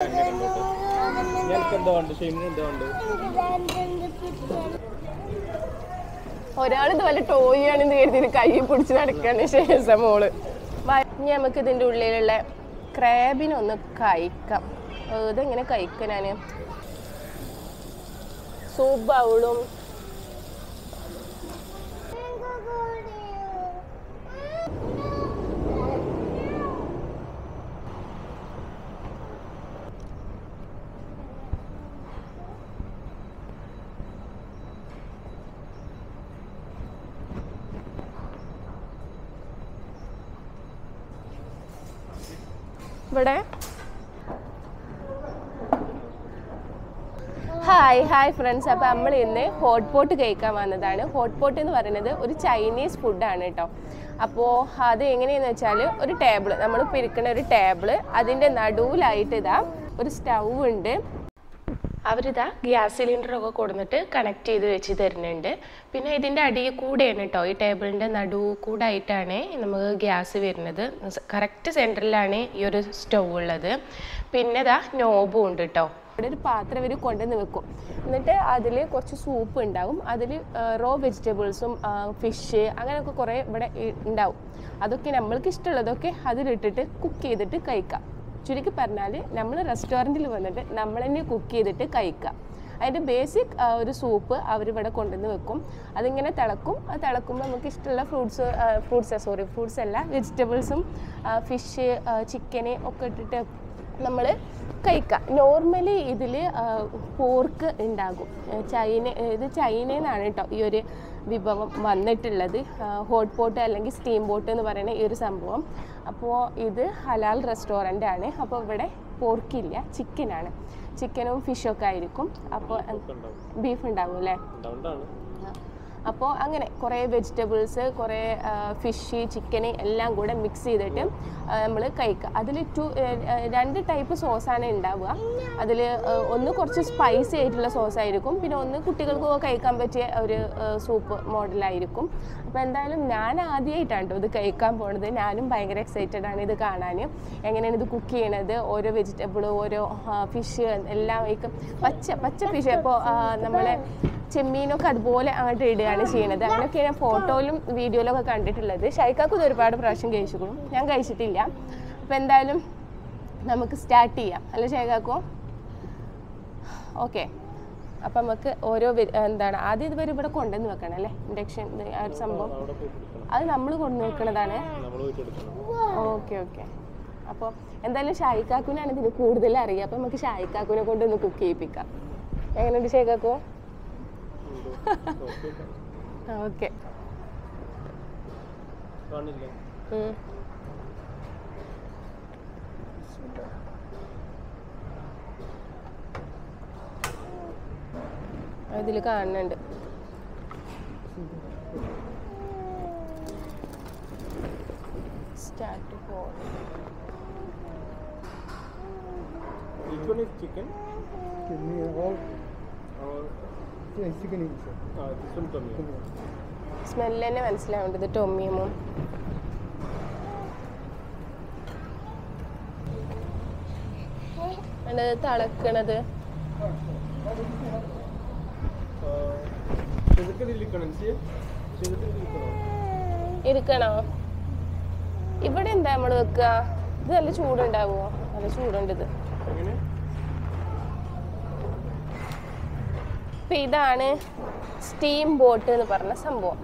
എന്നെ കണ്ടോട്ടെ എനിക്ക് എന്താ ഉണ്ട് ഷെയ്മിന് എന്താ ഉണ്ട് ഒരാൾ ഇതുപോലെ ടോയ് ആണെന്ന് കരുതി കൈ പിടിച്ച് നടക്കാണ് ശേഷം മോള് വ- ഇനി നമുക്ക് ഇതിൻ്റെ ഉള്ളിലുള്ള ക്രാബിനൊന്ന് കഴിക്കാം ഏ, ഇതെങ്ങനെ കഴിക്കാം ഞാൻ സൂപ്പ് ബൗളും ഇവിടെ ഹായ് ഹായ് ഫ്രണ്ട്സ് അപ്പോൾ നമ്മൾ ഇന്ന് ഹോട്ട് പോട്ട് കഴിക്കാൻ വന്നതാണ് ഹോട്ട് പോട്ട് എന്ന് പറയുന്നത് ഒരു ചൈനീസ് ഫുഡാണ് കേട്ടോ അപ്പോൾ അത് എങ്ങനെയെന്ന് വെച്ചാൽ ഒരു ടേബിൾ നമ്മൾ പിരിക്കുന്ന ഒരു ടേബിൾ അതിൻ്റെ നടുവിലായിട്ട് ഇതാ ഒരു സ്റ്റൗ ഉണ്ട് അവരിതാ ഗ്യാസ് സിലിണ്ടറൊക്കെ കൊടുന്നിട്ട് കണക്ട് ചെയ്ത് വെച്ച് തരുന്നുണ്ട് പിന്നെ ഇതിൻ്റെ അടിയിൽ കൂടെയാണ് കേട്ടോ ഈ ടേബിളിൻ്റെ നടു കൂടായിട്ടാണ് നമുക്ക് ഗ്യാസ് വരുന്നത് കറക്റ്റ് സെൻറ്ററിലാണ് ഈ ഒരു സ്റ്റൗ ഉള്ളത് പിന്നെ ഇതാ നോബും ഉണ്ട് കേട്ടോ ഇവിടെ ഒരു പാത്രം ഇവർ കൊണ്ടുവന്ന് വെക്കും എന്നിട്ട് അതിൽ കുറച്ച് സൂപ്പ് ഉണ്ടാവും അതിൽ റോ വെജിറ്റബിൾസും ഫിഷ് അങ്ങനെയൊക്കെ കുറേ ഇവിടെ ഇ- ഉണ്ടാവും അതൊക്കെ നമ്മൾക്ക് ഇഷ്ടമുള്ളതൊക്കെ അതിലിട്ടിട്ട് കുക്ക് ചെയ്തിട്ട് കഴിക്കാം ചുരുക്കി പറഞ്ഞാൽ നമ്മൾ റെസ്റ്റോറൻറ്റിൽ വന്നിട്ട് നമ്മൾ തന്നെ കുക്ക് ചെയ്തിട്ട് കഴിക്കുക അതിൻ്റെ ബേസിക് ഒരു സൂപ്പ് അവരിവിടെ കൊണ്ടുവന്ന് വെക്കും അതിങ്ങനെ തിളക്കും അത് തിളക്കുമ്പോൾ നമുക്ക് ഇഷ്ടമുള്ള ഫ്രൂട്ട്സ് ഫ്രൂട്ട്സ് സോറി ഫ്രൂട്ട്സ് അല്ല വെജിറ്റബിൾസും ഫിഷ് ചിക്കന് ഒക്കെ ഇട്ടിട്ട് നമ്മൾ കഴിക്കുക നോർമലി ഇതിൽ പോർക്ക് ഉണ്ടാകും ഏഹ് ചൈന ഇത് ചൈനയിൽ നിന്നാണ് കേട്ടോ ഈ ഒരു വിഭവം വന്നിട്ടുള്ളത് ഹോട്ട് പോട്ട് അല്ലെങ്കിൽ സ്റ്റീം ബോട്ട് എന്ന് പറയുന്ന ഈ ഒരു സംഭവം അപ്പോൾ ഇത് ഹലാൽ റെസ്റ്റോറൻ്റ് ആണ് അപ്പോൾ ഇവിടെ പോർക്കില്ല ചിക്കനാണ് ചിക്കനും ഫിഷൊക്കെ ആയിരിക്കും അപ്പോൾ ബീഫ് ഉണ്ടാവും അല്ലേ അതുകൊണ്ടാണ് അപ്പോൾ അങ്ങനെ കുറേ വെജിറ്റബിൾസ് കുറേ ഫിഷ് ചിക്കന് എല്ലാം കൂടെ മിക്സ് ചെയ്തിട്ട് നമ്മൾ കഴിക്കുക അതിൽ ടു രണ്ട് ടൈപ്പ് സോസാണ് ഉണ്ടാവുക അതിൽ ഒന്ന് കുറച്ച് സ്പൈസി ആയിട്ടുള്ള സോസ് ആയിരിക്കും പിന്നെ ഒന്ന് കുട്ടികൾക്കൊക്കെ കഴിക്കാൻ പറ്റിയ ഒരു സൂപ്പ് മോഡലായിരിക്കും അപ്പോൾ എന്തായാലും ഞാൻ ആദ്യമായിട്ടാണ് കേട്ടോ ഇത് കഴിക്കാൻ പോണത് ഞാനും ഭയങ്കര എക്സൈറ്റഡ് ആണ് ഇത് കാണാൻ എങ്ങനെയാണ് ഇത് കുക്ക് ചെയ്യണത് ഓരോ വെജിറ്റബിൾ ഓരോ ഫിഷ് എല്ലാം കഴിക്കും പച്ച പച്ച ഫിഷ് അപ്പോൾ നമ്മളെ ചെമ്മീനൊക്കെ അതുപോലെ അങ്ങോട്ട് ഇടുകയാണ് ചെയ്യണത് അങ്ങനെയൊക്കെ ഞാൻ ഫോട്ടോയിലും വീഡിയോയിലും ഒക്കെ കണ്ടിട്ടുള്ളത് ഷൈക്കാക്കും ഇത് ഒരുപാട് പ്രാവശ്യം കഴിച്ചിട്ടുള്ളൂ ഞാൻ കഴിച്ചിട്ടില്ല അപ്പോൾ എന്തായാലും നമുക്ക് സ്റ്റാർട്ട് ചെയ്യാം അല്ല ഷൈക്കാക്കോ ഓക്കെ അപ്പം നമുക്ക് ഓരോ വെ- എന്താണ് ആദ്യം ഇതുവരെ ഇവിടെ കൊണ്ടുവന്ന് വെക്കണം അല്ലേ ഇൻഡക്ഷൻ ആ ഒരു സംഭവം അവിടെ പോയി എടുക്കണം അത് നമ്മൾ കൊണ്ടു വെക്കണതാണ് നമ്മൾ പോയിട്ട് എടുക്കണം ഓക്കെ ഓക്കെ അപ്പോൾ എന്തായാലും ഷായിക്കാക്കുനാണ് ഇതിന് കൂടുതൽ അറിയുക അപ്പം നമുക്ക് ഷായിക്കാക്കുനെ കൊണ്ടൊന്ന് കുക്ക് ചെയ്യിപ്പിക്കാം എങ്ങനെയുണ്ട് ഷായിക്കാക്കോ ഓക്കെ ഓക്കെ കാണില്ലേ ഇതിൽ കാണുന്നുണ്ട് start four Which one is chicken? Kidney all Or yeah, chicken is uh, this one tummy? Smell തന്നെ മനസ്സിലാവുന്നുണ്ട് ഇത് ടൊമ്മിയമും ആണ് തിളക്കണത് Uh, ചെറുക്കൻ ഇരിക്കണം ചേ ചെറുക്കൻ ഇരിക്കണം ഇരിക്കണോ ഇവിടെ എന്താ നമ്മൾ വെക്കുക ഇത് നല്ല ചൂടുണ്ടാവുമോ നല്ല ചൂടുണ്ട് ഇത് എങ്ങനെ അപ്പൊ ഇതാണ് സ്റ്റീം ബോട്ട് എന്ന് പറഞ്ഞ സംഭവം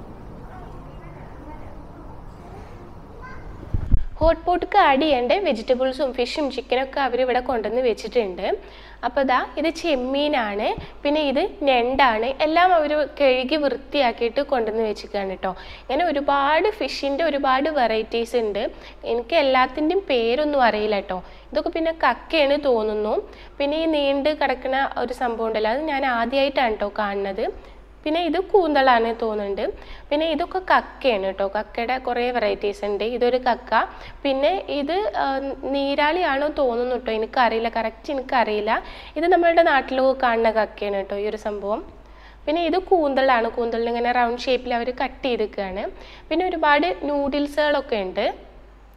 ഹോട്ട് പോട്ട്ക്ക് ആഡ് ചെയ്യേണ്ട വെജിറ്റബിൾസും ഫിഷും ചിക്കനൊക്കെ അവർ ഇവിടെ കൊണ്ടുവന്ന് വെച്ചിട്ടുണ്ട് അപ്പോൾ ഇതാ ഇത് ചെമ്മീനാണ് പിന്നെ ഇത് ഞണ്ടാണ് എല്ലാം അവർ കഴുകി വൃത്തിയാക്കിയിട്ട് കൊണ്ടുവന്ന് വെച്ചിരിക്കുകയാണ് കേട്ടോ ഇങ്ങനെ ഒരുപാട് ഫിഷിൻ്റെ ഒരുപാട് വെറൈറ്റീസ് ഉണ്ട് എനിക്ക് എല്ലാത്തിൻ്റെയും പേരൊന്നും അറിയില്ല കേട്ടോ ഇതൊക്കെ പിന്നെ കക്കയാണ് തോന്നുന്നു പിന്നെ ഈ നീണ്ട് കിടക്കുന്ന ഒരു സംഭവം ഉണ്ടല്ലോ അത് ഞാൻ ആദ്യമായിട്ടാണ് കേട്ടോ കാണുന്നത് പിന്നെ ഇത് കൂന്തളാണ് തോന്നുന്നുണ്ട് പിന്നെ ഇതൊക്കെ കക്കയാണ് കേട്ടോ കക്കയുടെ കുറേ വെറൈറ്റീസ് ഉണ്ട് ഇതൊരു കക്ക പിന്നെ ഇത് ആ, നീരാളിയാണോ തോന്നുന്നു കേട്ടോ എനിക്കറിയില്ല കറക്റ്റ് എനിക്കറിയില്ല ഇത് നമ്മളുടെ നാട്ടിൽ കാണുന്ന കക്കയാണ് കേട്ടോ ഈ ഒരു സംഭവം പിന്നെ ഇത് കൂന്തളാണ് കൂന്തളിന് ഇങ്ങനെ റൗണ്ട് ഷേപ്പിൽ അവർ കട്ട് ചെയ്തിരിക്കുകയാണ് പിന്നെ ഒരുപാട് നൂഡിൽസുകളൊക്കെ ഉണ്ട്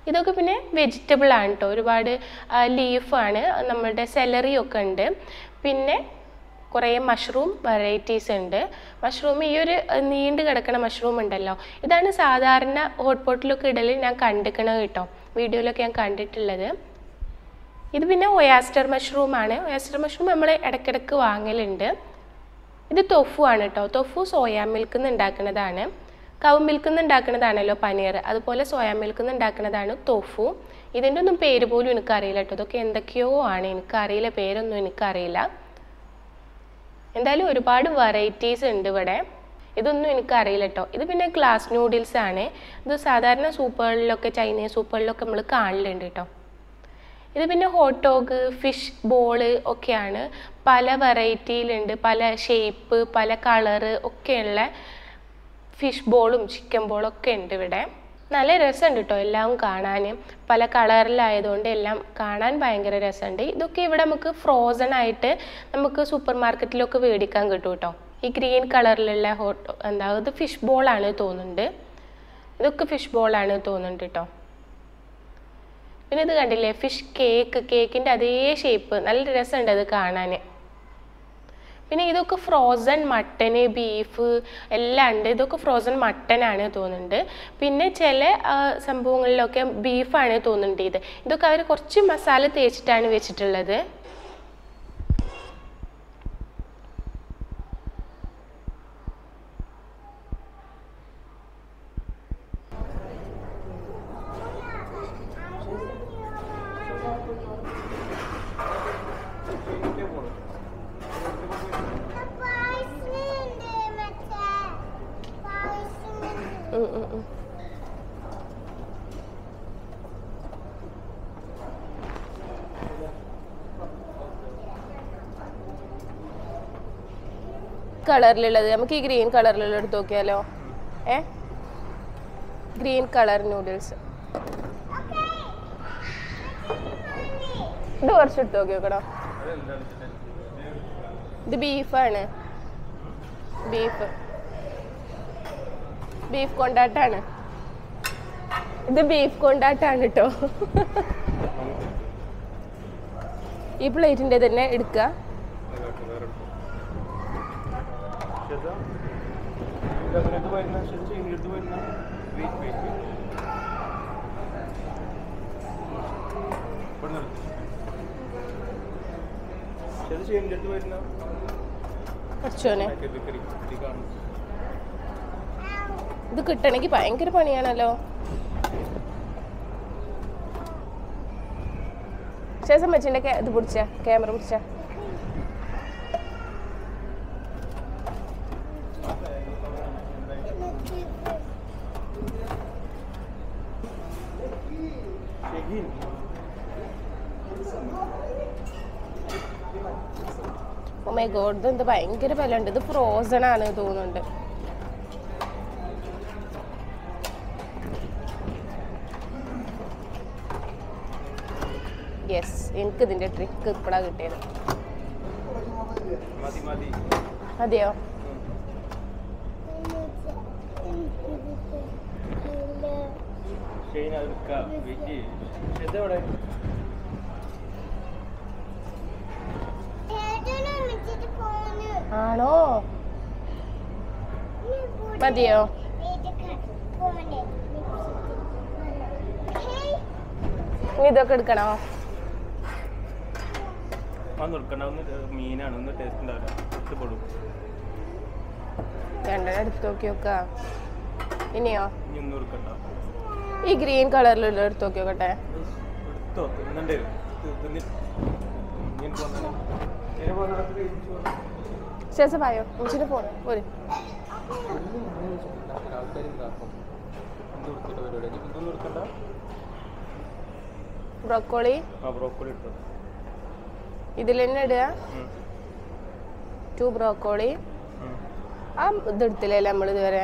ഇതൊക്കെ പിന്നെ വെജിറ്റബിൾ ആണ് കേട്ടോ ഒരുപാട് ലീഫാണ് നമ്മളുടെ സെലറി ഒക്കെ ഉണ്ട് പിന്നെ കുറേ മഷ്റൂം വെറൈറ്റീസ് ഉണ്ട് മഷ്റൂം ഈ ഒരു അഹ്, നീണ്ട് കിടക്കുന്ന മഷ്റൂം ഉണ്ടല്ലോ ഇതാണ് സാധാരണ ഹോട്ട് പോട്ടിലൊക്കെ ഇടൽ ഞാൻ കണ്ടിക്കണത് കേട്ടോ വീഡിയോയിലൊക്കെ ഞാൻ കണ്ടിട്ടുള്ളത് ഇത് പിന്നെ ഒയാസ്റ്റർ മഷ്റൂം ആണ് ഒയാസ്റ്റർ മഷ്റൂം നമ്മൾ ഇടയ്ക്കിടയ്ക്ക് വാങ്ങലുണ്ട് ഇത് തൊഫു ആണ് കേട്ടോ തൊഫു സോയാ മിൽക്കിൽ നിന്ന് ഉണ്ടാക്കുന്നതാണ് കവ് മിൽക്കിൽ നിന്ന് ഉണ്ടാക്കുന്നതാണല്ലോ പനീർ അതുപോലെ സോയാ മിൽക്കിൽ നിന്ന് ഉണ്ടാക്കുന്നതാണ് തൊഫു ഇതിൻ്റെ ഒന്നും പേര് പോലും എനിക്കറിയില്ല കേട്ടോ ഇതൊക്കെ എന്തൊക്കെയോ ആണ് എനിക്കറിയില്ല പേരൊന്നും എനിക്കറിയില്ല എന്തായാലും ഒരുപാട് വെറൈറ്റീസ് ഉണ്ട് ഇവിടെ ഇതൊന്നും എനിക്കറിയില്ല കേട്ടോ ഇത് പിന്നെ ഗ്ലാസ് നൂഡിൽസ് ആണ് ഇത് സാധാരണ സൂപ്പുകളിലൊക്കെ ചൈനീസ് സൂപ്പുകളിലൊക്കെ നമ്മൾ കാണലുണ്ട് കേട്ടോ ഇത് പിന്നെ ഹോട്ട് ഡോഗ് ഫിഷ് ബോള് ഒക്കെയാണ് പല വെറൈറ്റിയിലുണ്ട് പല ഷേപ്പ് പല കളറ് ഒക്കെയുള്ള ഫിഷ് ബോളും ചിക്കൻ ബോളും ഒക്കെ ഉണ്ട് ഇവിടെ നല്ല രസമുണ്ട് കേട്ടോ എല്ലാം കാണാൻ പല കളറിലായതുകൊണ്ട് എല്ലാം കാണാൻ ഭയങ്കര രസമുണ്ട് ഇതൊക്കെ ഇവിടെ നമുക്ക് ഫ്രോസൺ ആയിട്ട് നമുക്ക് സൂപ്പർ മാർക്കറ്റിലൊക്കെ മേടിക്കാൻ കിട്ടും കേട്ടോ ഈ ഗ്രീൻ കളറിലുള്ള ഹോട്ട് എന്താ ഇത് ഫിഷ് ബോളാണ് തോന്നുന്നുണ്ട് ഇതൊക്കെ ഫിഷ് ബോളാണ് തോന്നുന്നുണ്ട് കേട്ടോ പിന്നെ ഇത് കണ്ടില്ലേ ഫിഷ് കേക്ക് കേക്കിൻ്റെ അതേ ഷേപ്പ് നല്ല രസമുണ്ട് അത് കാണാൻ പിന്നെ ഇതൊക്കെ ഫ്രോസൺ മട്ടന് ബീഫ് എല്ലാം ഉണ്ട് ഇതൊക്കെ ഫ്രോസൺ മട്ടനാണ് തോന്നുന്നുണ്ട് പിന്നെ ചില ആ, സംഭവങ്ങളിലൊക്കെ ബീഫാണ് തോന്നുന്നുണ്ട് ഇത് ഇതൊക്കെ അവർ കുറച്ച് മസാല തേച്ചിട്ടാണ് വെച്ചിട്ടുള്ളത് ഉം, ഉം, ഉം. കളറിലുള്ളത് നമുക്ക് ഈ ഗ്രീൻ കളറിലുള്ള എടുത്ത് നോക്കിയാലോ ഏ ഗ്രീൻ കളർ നൂഡിൽസ് ഇത് കുറച്ച് എടുത്ത് നോക്കി നോക്കണോ ഇത് ബീഫാണ് ബീഫ് ബീഫ് കൊണ്ടാട്ടാണ് ഇത് ബീഫ് കൊണ്ടാട്ടാണ് കേട്ടോ ഈ പ്ലേറ്റിന്റെ തന്നെ എടുക്കുക ഇതങ്ങനെടുത്ത് വരുന്ന ശരി ഇങ്ങോട്ട് വരുന്ന വെയിറ്റ് വെയിറ്റ് ശരി ചെയ്യുന്ന അടുത്ത് വരുന്ന കുറച്ചോനെ ഇത് കറി ഇത് കാണും ഇത് കിട്ടണമെങ്കിൽ ഭയങ്കര പണിയാണല്ലോ ശേഷം വെച്ചിന്റെ ഇത് പിടിച്ച ക്യാമറ പിടിച്ച ഷെഗീൻ ഓ മൈ ഗോഡ് ഇത് എന്ത് ഭയങ്കര വില ഉണ്ട് ഇത് ഫ്രോസൺ ആണ് തോന്നുന്നുണ്ട് യെസ് എനിക്ക് ഇതിന്റെ ട്രിക്ക് ഇപ്പോഴാണ് കിട്ടിയത് മതി മതി അതെയോ ഷെയ്ൻ അത് എടുക്കാം വെയിറ്റ് ഇതെവിടെ ആണോ മതിയോ ഇനി ഇതൊക്കെ എടുക്കണോ വന്ന് എടുക്കണ്ട ഒന്ന് മീനാണ് ഒന്ന് ടേസ്റ്റ് ഉണ്ടാവില്ല ഇഷ്ടപ്പെടും രണ്ടെണ്ണം എടുത്ത് നോക്കി നോക്ക ഇനിയോ ഇനി ഒന്നും എടുക്കണ്ട ഈ ഗ്രീൻ കളറിലുള്ള എടുത്ത് നോക്കി നോക്കട്ടെ എടുത്തോ തിന്നണ്ടേ ഇങ്ങനെ പോന്നെ ഇങ്ങനെ പോകുന്ന ശേഷം പായോ മുച്ചിന് പോണേ ഒരു ഇതൊന്നും എടുക്കണ്ട ബ്രോക്കോളി ആ ബ്രോക്കോളി ഇട്ടോ ഇതിൽ തന്നെ ഇടുക ടു ബ്രോക്കോളി ആ ഇത് എടുത്തില്ലേ നമ്മൾ ഇതുവരെ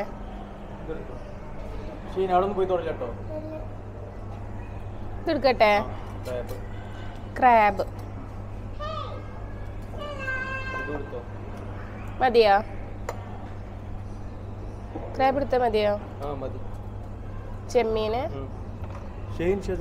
ഷീൻ അവിടെ നിന്ന് പോയി തുടങ്ങി കേട്ടോ ഇത് എടുക്കട്ടെ ക്രാബ് ഇത് എടുത്തോ മതിയോ ക്രാബ് എടുത്താൽ മതിയോ ആ മതി ചെമ്മീന് ഷെയ്ൻ ഷെസ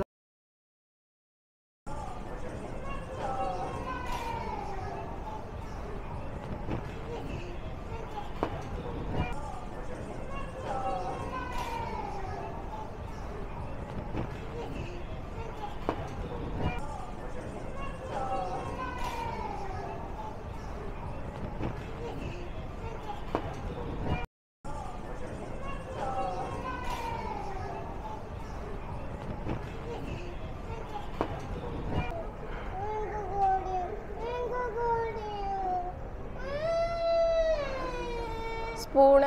സ്പൂണ്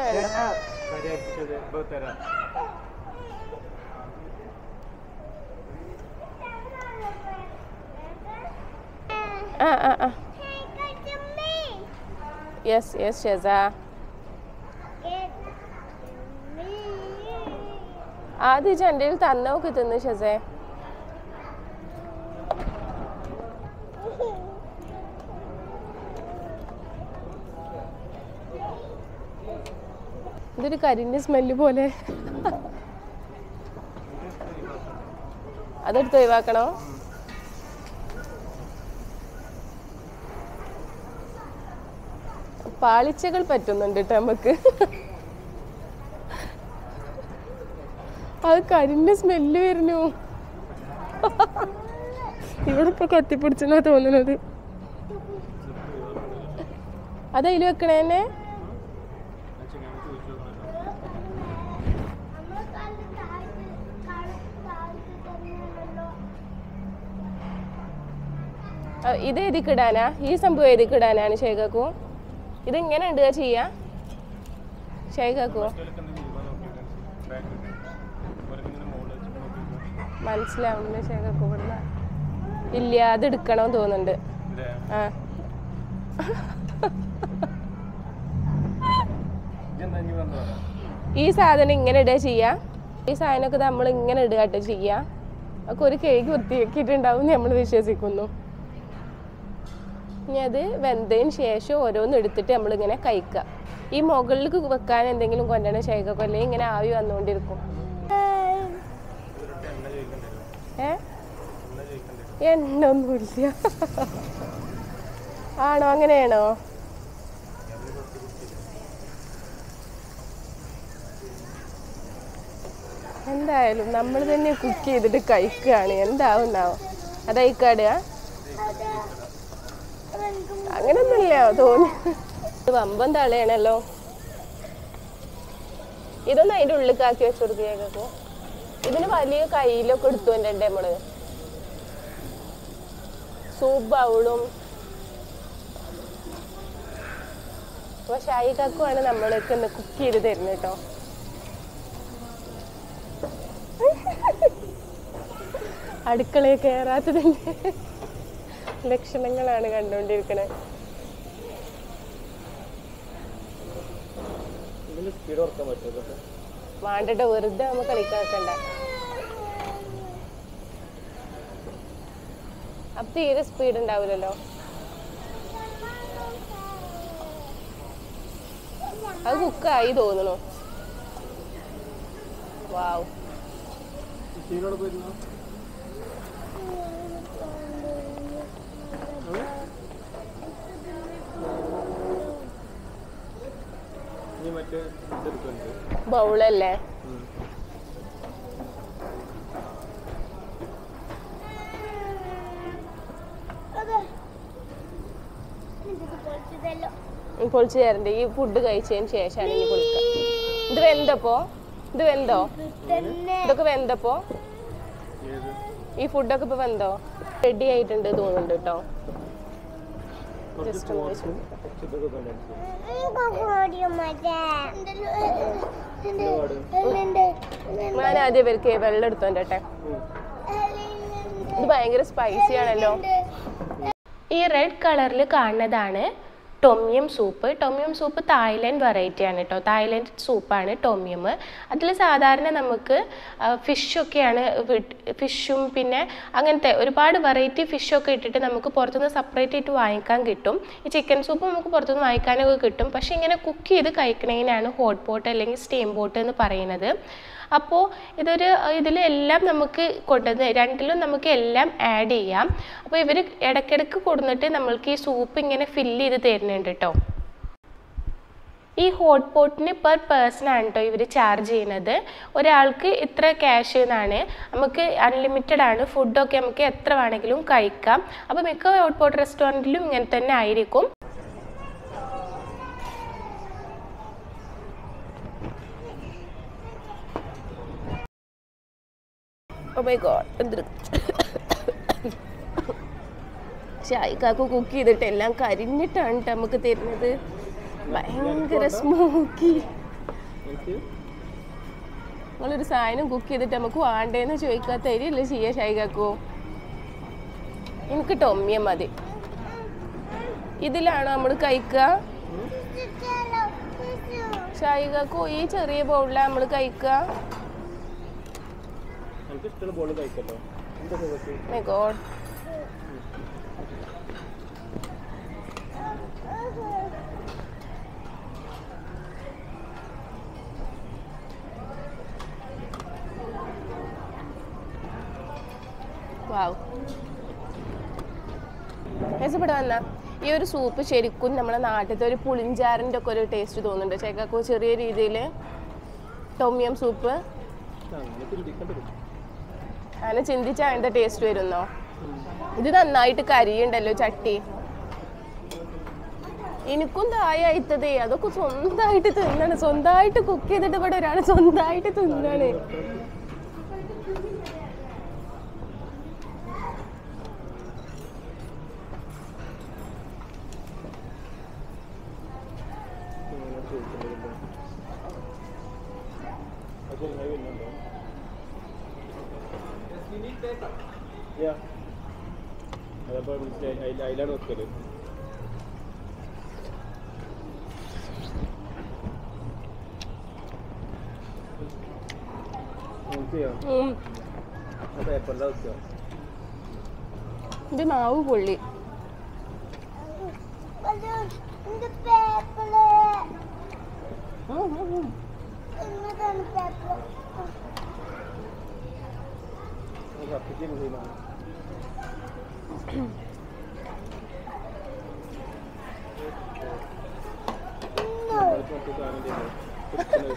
തരാം ആ ആ ആ യെസ് യെസ് ഷെസ ആദ്യം എൻ്റെ തന്നോക്ക് തിന്നു ഷെസേ ഇതൊരു കരിന്റെ സ്മെല്ല് പോലെ അതെടുത്ത് ഒഴിവാക്കണോ പാളിച്ചകൾ പറ്റുന്നുണ്ട് കേട്ടോ നമുക്ക് അത് കരിന്റെ സ്മെല്ല് വരുന്നു ഇവിടെ ഇപ്പൊ കത്തിപ്പിടിച്ചെന്നാ തോന്നുന്നത് അതതിൽ വെക്കണേന്നെ ആ, ഇത് എതിക്കിടാനാ ഈ സംഭവം എതിക്കിടാനാണ് ഷേഖാക്കു ഇത് ഇങ്ങനെ ഇടുക ചെയ്യാ ഷേഖാക്കു മനസ്സിലാവുന്നില്ല ഷേഖാക്കു ഇവിടുന്ന് ഇല്ല അത് എടുക്കണം തോന്നുന്നുണ്ട് ആ ഇതെന്താ ഇനി വന്നു പറയാം ഈ സാധനം ഇങ്ങനെ ഇടുക ചെയ്യാ ഈ സാധനമൊക്കെ നമ്മൾ ഇങ്ങനെ ഇടുക കേട്ടോ ചെയ്യാ ഒക്കെ ഒരു കേക്ക് വൃത്തിയാക്കിയിട്ടുണ്ടാവും നമ്മൾ വിശ്വസിക്കുന്നു ഇനി അത് വെന്തതിന് ശേഷം ഓരോന്ന് എടുത്തിട്ട് നമ്മളിങ്ങനെ കഴിക്കുക ഈ മുകളിലേക്ക് വെക്കാൻ എന്തെങ്കിലും കൊല്ലണ ശേഖൊക്കെ അല്ലെങ്കിൽ ഇങ്ങനെ ആവി വന്നുകൊണ്ടിരിക്കും ഏ എണ്ണ ഒന്നുമില്ല ആണോ അങ്ങനെയാണോ എന്തായാലും നമ്മൾ തന്നെ കുക്ക് ചെയ്തിട്ട് കഴിക്കുകയാണ് എന്താവുന്നാവോ അതയിക്കാടുക അങ്ങനൊന്നുമില്ല തോന്നി ഇത് വമ്പം തളയാണല്ലോ ഇതൊന്നും അതിന്റെ ഉള്ളിക്കാക്കി വെച്ച് കൊടുക്കുകയൊക്കെ ഇതിന് വലിയ കയ്യിലൊക്കെ എടുത്തു എൻ്റെ നമ്മള് സൂപ്പ് ബൗളും അപ്പൊ ഷായി കാക്കുമാണ് നമ്മളൊക്കെ ഒന്ന് കുക്ക് ചെയ്ത് തരുന്നത് കേട്ടോ അടുക്കളയിൽ കയറാത്തതിന്റെ ലക്ഷണങ്ങളാണ് കണ്ടുകൊണ്ടിരിക്കണത് ഇതിൽ സ്പീഡ് ഓർക്കാൻ പറ്റുമോ ഇതൊക്കെ വേണ്ടിട്ട് വെറുതെ നമ്മൾ കളിക്കാൻ വെക്കണ്ട അപ്പൊ തീരെ സ്പീഡ് ഉണ്ടാവില്ലല്ലോ അത് കുക്കായി തോന്നുന്നു വാവ് സ്പീഡോടെ പോയിരുന്നു ഇനി മറ്റേ ഇതെടുക്കുന്നുണ്ട് ബൗളല്ലേ പൊളിച്ചു തരണ്ട് ഈ ഫുഡ് കഴിച്ചതിന് ശേഷമാണ് ഇനി പൊളിക്കുക ഇത് വെന്തപ്പോ ഇത് വെന്തോ ഇതൊക്കെ വെന്തപ്പോ ഏത് ഈ ഫുഡൊക്കെ ഇപ്പൊ വെന്തോ റെഡി ആയിട്ടുണ്ട് തോന്നുന്നുണ്ട് കേട്ടോ കുറച്ച് Just ഒന്ന് ചോറും കുറച്ച് ഇതൊക്കെ കൊണ്ടുവന്നിട്ട് ഞാൻ ആദ്യം ഇവർക്ക് വെള്ളം എടുത്തോണ്ടട്ടെ ഇത് ഭയങ്കര സ്പൈസി ആണല്ലോ ഈ റെഡ് കളറിൽ കാണുന്നതാണ് tom yum soup tom yum soup Thailand variety ആണ് കേട്ടോ തായ്ലൻഡ് സൂപ്പാണ് ടൊമ്യം അതിൽ സാധാരണ നമുക്ക് ഫിഷൊക്കെയാണ് ഫിഷും പിന്നെ അങ്ങനത്തെ ഒരുപാട് വെറൈറ്റി ഫിഷൊക്കെ ഇട്ടിട്ട് നമുക്ക് പുറത്തുനിന്ന് സെപ്പറേറ്റ് ആയിട്ട് വാങ്ങിക്കാൻ കിട്ടും ഈ ചിക്കൻ സൂപ്പ് നമുക്ക് പുറത്തുനിന്ന് വാങ്ങിക്കാനൊക്കെ കിട്ടും പക്ഷേ ഇങ്ങനെ കുക്ക് ചെയ്ത് കഴിക്കണതിനാണ് ഹോട്ട് പോട്ട് അല്ലെങ്കിൽ സ്റ്റീം പോട്ട് എന്ന് പറയുന്നത് അപ്പോൾ ഇതൊരു ഇതിലെല്ലാം നമുക്ക് കൊണ്ടുവന്ന് രണ്ടിലും നമുക്ക് എല്ലാം ആഡ് ചെയ്യാം അപ്പോൾ ഇവർ ഇടയ്ക്കിടയ്ക്ക് കൊടുന്നിട്ട് നമ്മൾക്ക് ഈ സൂപ്പ് ഇങ്ങനെ ഫില്ല് ചെയ്ത് തരുന്നുണ്ട് കേട്ടോ ഈ ഹോട്ട് പോട്ടിന് പെർ പേഴ്സൺ ആണ് കേട്ടോ ഇവർ ചാർജ് ചെയ്യുന്നത് ഒരാൾക്ക് ഇത്ര ക്യാഷ് എന്നാണ് നമുക്ക് അൺലിമിറ്റഡ് ആണ് ഫുഡൊക്കെ നമുക്ക് എത്ര വേണമെങ്കിലും കഴിക്കാം അപ്പോൾ മിക്ക ഹോട്ട് പോട്ട് റെസ്റ്റോറൻറ്റിലും ഇങ്ങനെ തന്നെ ആയിരിക്കും ഓ മൈ ഗോഡ് എന്തൊരു ഷായിക്കാക്ക് കുക്ക് ചെയ്തിട്ട് എല്ലാം കരിഞ്ഞിട്ടാണ് ട്ടോ നമുക്ക് തരുന്നത് ഭയങ്കര സ്മോക്കി നിങ്ങളൊരു സാധനം കുക്ക് ചെയ്തിട്ട് നമുക്ക് വേണ്ടേന്ന് ചോദിക്കാത്ത തരില്ലേ ചെയ്യാ ഷായിക്കാക്കോ എനിക്ക് ടൊമ്മിയ മതി ഇതിലാണോ നമ്മൾ കഴിക്കുക ഷായിക്കാക്കോ ഈ ചെറിയ ബൗളിലാണ് നമ്മൾ കഴിക്കുക എനിക്ക് ഇഷ്ടമുള്ള ബോൾ കഴിക്കല്ലോ എന്താ സുഖത്ത് മൈ ഗോഡ് വാവ് ഇവിടെ വന്ന ഈ ഒരു സൂപ്പ് ശരിക്കും നമ്മുടെ നാട്ടിലത്തെ ഒരു പുളിഞ്ചാറിൻ്റെ ഒക്കെ ഒരു ടേസ്റ്റ് തോന്നുന്നുണ്ട് ചേക്കാക്കോ ചെറിയ രീതിയിൽ ടൊമിയം സൂപ്പ് അങ്ങനെ ചിന്തിക്കേണ്ടി വരും അങ്ങനെ ചിന്തിച്ചാൽ അതിൻ്റെ ടേസ്റ്റ് വരുന്നോ ഇത് നന്നായിട്ട് കരിയുണ്ടല്ലോ ചട്ടി എനിക്കും തായായിത്തതേ അതൊക്കെ സ്വന്തമായിട്ട് തിന്നാണ് സ്വന്തമായിട്ട് കുക്ക് ചെയ്തിട്ട് ഇവിടെ ഒരാൾ സ്വന്തമായിട്ട് തിന്നാണ് ഇങ്ങനെ ചോദിക്കേണ്ടതുണ്ടോ അത് ചെറുതായി വരുന്നുണ്ടോ Yeah. അതപ്പോ മനസ്സിലായി അതിൽ അതിലാണ് വെക്കല് മനസ്സിലായോ ഉം. ആ പേപ്പറിൻ്റെ വെക്കുക ഇത് മാവ് പൊള്ളി ഉം, ഉം, ഉം. കത്തിച്ച് ചെയ്യുന്നതാണ് മറ്റു സാധനം ചെയ്യുന്നത്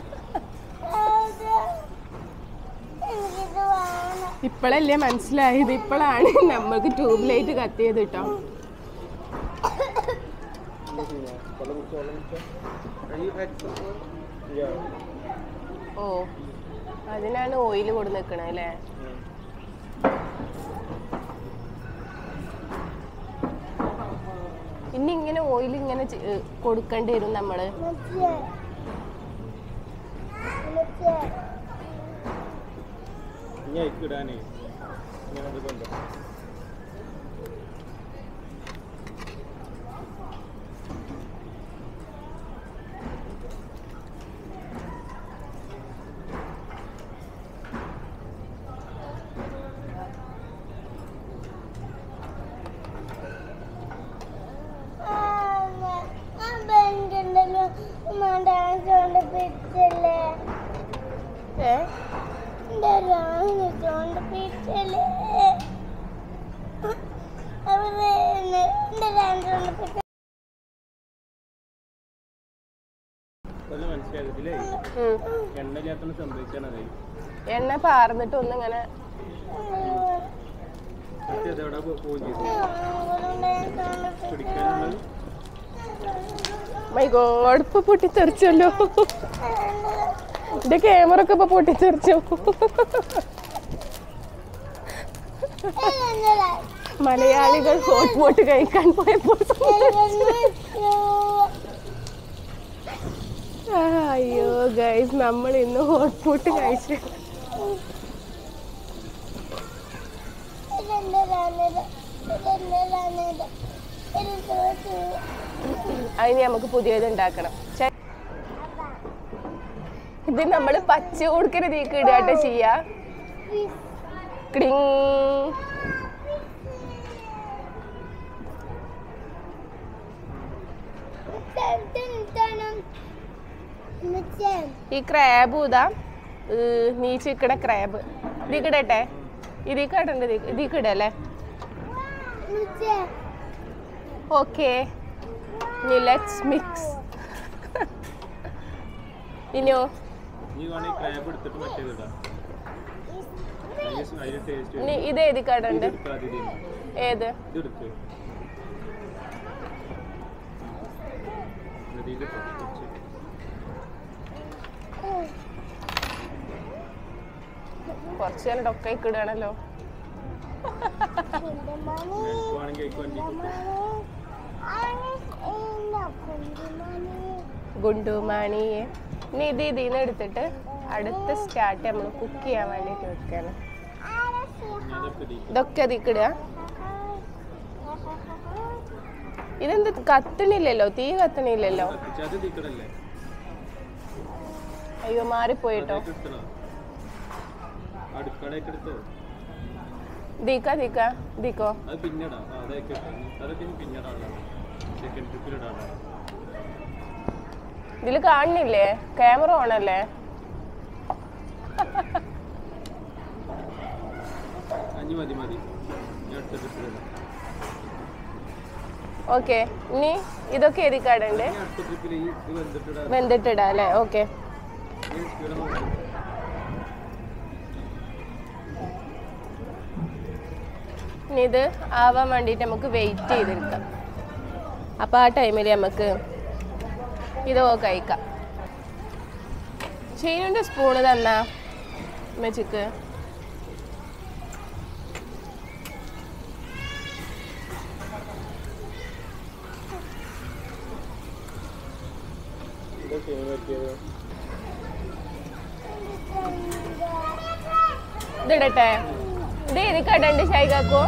ഇപ്പോഴല്ലേ മനസ്സിലായത് ഇപ്പോഴാണ് നമ്മൾക്ക് ട്യൂബ് ലൈറ്റ് കത്തിയത് കേട്ടോ എന്താ ചെയ്യുന്നത് വെള്ളം കുടിച്ചോ വെള്ളം കുടിച്ചോ Yeah. ഓ അതിനാണ് ഓയിൽ കൊടു നിൽക്കണത് അല്ലേ ഉം. ഇനി ഇങ്ങനെ ഓയിൽ ഇങ്ങനെ ചെ- ഏ, കൊടുക്കേണ്ടി വരും നമ്മള് ഇനി അയക്ക് ഇടാനേ ഇങ്ങനെ ഇതുണ്ട് ഏ അതെല്ലാം മനസ്സിലായത് ഇതിലേ ഉം. എണ്ണ ഇല്ലാത്തോണ്ട് സംഭവിച്ചാണത് എണ്ണ പാർന്നിട്ട് ഒന്നിങ്ങനെ മറ്റേ ഇതെവിടെ പോയി ചെയ്തു പിടിക്കാനുള്ളത് മൈ ഗോഡ് ഇപ്പൊ പൊട്ടിത്തെറിച്ചല്ലോ എന്റെ ക്യാമറ ഒക്കെ ഇപ്പൊ പൊട്ടിത്തെറിച്ചു മലയാളികൾ ഹോട്ട് പോട്ട് കഴിക്കാൻ പോയപ്പോൾ ആ, അയ്യോ ഗൈസ് നമ്മൾ ഇന്ന് ഹോട്ട് പോട്ട് കഴിച്ചു അതിന് നമുക്ക് പുതിയത് ഉണ്ടാക്കണം ചെ- ഇത് നമ്മൾ പച്ച കൊടുക്കരുത് ഈ ഇടുകട്ടെ ചെയ്യാ ക്ലിങ് ഈ ക്രാബും ഇതാ നീച്ചിക്കട ക്രാബ് ഇതിക്കിടട്ടെ ഇതിക്കടണ്ട് ഇതിക്കിടല്ലേ ഓക്കെ ഇനി ലെറ്റ്സ് മിക്സ് ഇനിയോ നീ വേണമെങ്കിൽ ക്രാബ് എടുത്തിട്ട് മറ്റേത് ഇടാം അതിന്റെ ടേസ്റ്റ് ഇനി ഇത് ഏതിക്കടുണ്ട് ഏത് ഇതെടുക്ക് ഇതിൽ കുറച്ച് കുറച്ച് നേരം ഡൊക്കയ്ക്ക് ഇടണല്ലോ വേണമെങ്കിൽ അതിക്ക് വണ്ടി ഗുണ്ടുമാണി ഇനി ഇത് ഇതിന്ന് എടുത്തിട്ട് അടുത്ത സ്റ്റാർട്ട് നമ്മൾ കുക്ക് ചെയ്യാൻ വേണ്ടിയിട്ട് വെക്കാണ് അതൊക്കെ ഇടി. ഇതൊക്കെ അതിക്കിടുക ഇതെന്ത് കത്തണില്ലല്ലോ തീ കത്തണില്ലല്ലോ കത്തിച്ച് അത് തീക്കടല്ലേ അയ്യോ മാറിപ്പോയിട്ടോ അതൊക്കെ എടുത്തണോ അടുക്കളയൊക്കെ എടുത്തോ ദീക്ക ദീക്ക ദീക്കോ അത് പിന്നീടാ ആ, അതൊക്കെ ഇട്ടോ. അതൊക്കെ ഇനി പിന്നീടാണ് സെക്കൻഡ് ട്രിപ്പിലിടാണ് ഇതിൽ കാണുന്നില്ലേ ക്യാമറ ഓണല്ലേ അഞ്ഞ് മതി മതി ഞാൻ അടുത്ത ട്രിപ്പിലിടാം ഓക്കെ ഇനി ഇതൊക്കെ എതിക്കാടുണ്ട് ഇനി അടുത്ത ട്രിപ്പിൽ ഈ ഇത് വെന്തിട്ടിടാം വെന്തിട്ടിടാ അല്ലേ ഓക്കെ ഈ സ്പീഡ് നോക്കാം ഇനി ഇത് ആവാൻ വേണ്ടിയിട്ട് നമുക്ക് വെയിറ്റ് ചെയ്തെടുക്കാം അപ്പോൾ ആ ടൈമിൽ നമുക്ക് ഇത് കഴിക്കാം ചീനുൻ്റെ സ്പൂണ് തന്നാ മെച്ചിക്ക് ഇതൊക്കെ പറ്റിയത് ഇതിടട്ടെ ഇത് ഇതിക്കടണ്ട് ഷൈകാക്കോ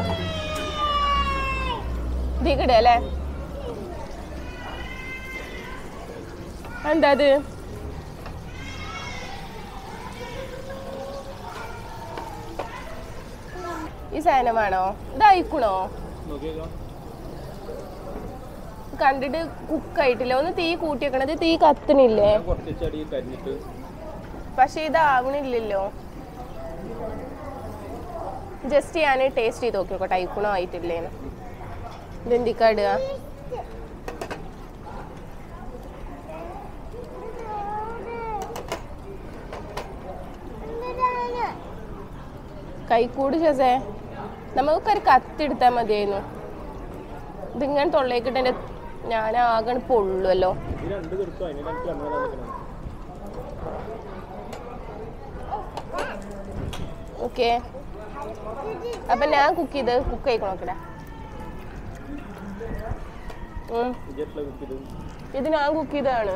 ഇതിക്കിട അല്ലേ എന്താ അത് ഈ സാധനമാണോ ഇതായിക്കണോ നോക്കിയേക്കാം കണ്ടിട്ട് കുക്കായിട്ടില്ല ഒന്ന് തീ കൂട്ടിയേക്കണത് തീ കത്തണില്ലേ ഞാൻ കുറച്ച് ചടി കരിഞ്ഞിട്ട് പക്ഷെ ഇതാവണില്ലല്ലോ ജസ്റ്റ് ഞാൻ ടേസ്റ്റ് ചെയ്ത് നോക്കിയോട്ടെ അയക്കണോ ആയിട്ടില്ലേന്ന് ഇതെന്തിക്കാ ഇടുക കൈക്കൂട് ചേസേ നമുക്കൊരു കത്തെടുത്താൽ മതിയായിരുന്നു ഇതിങ്ങനെ തൊള്ളേക്കിട്ട് എൻ്റെ ഞാൻ ആകെ പൊള്ളുമല്ലോ ഈ രണ്ട് തീർക്കും അതിന് രണ്ട് ക്യാമറ നിൽക്കണം ഓക്കെ അപ്പം ഞാൻ കുക്ക് ചെയ്ത് കുക്ക് ആയിക്കണോ നോക്കട്ടെ ഉം. ഇജെട്ടിലെ കുക്കിത് ഇത് ഞാൻ കുക്ക് ചെയ്തതാണ്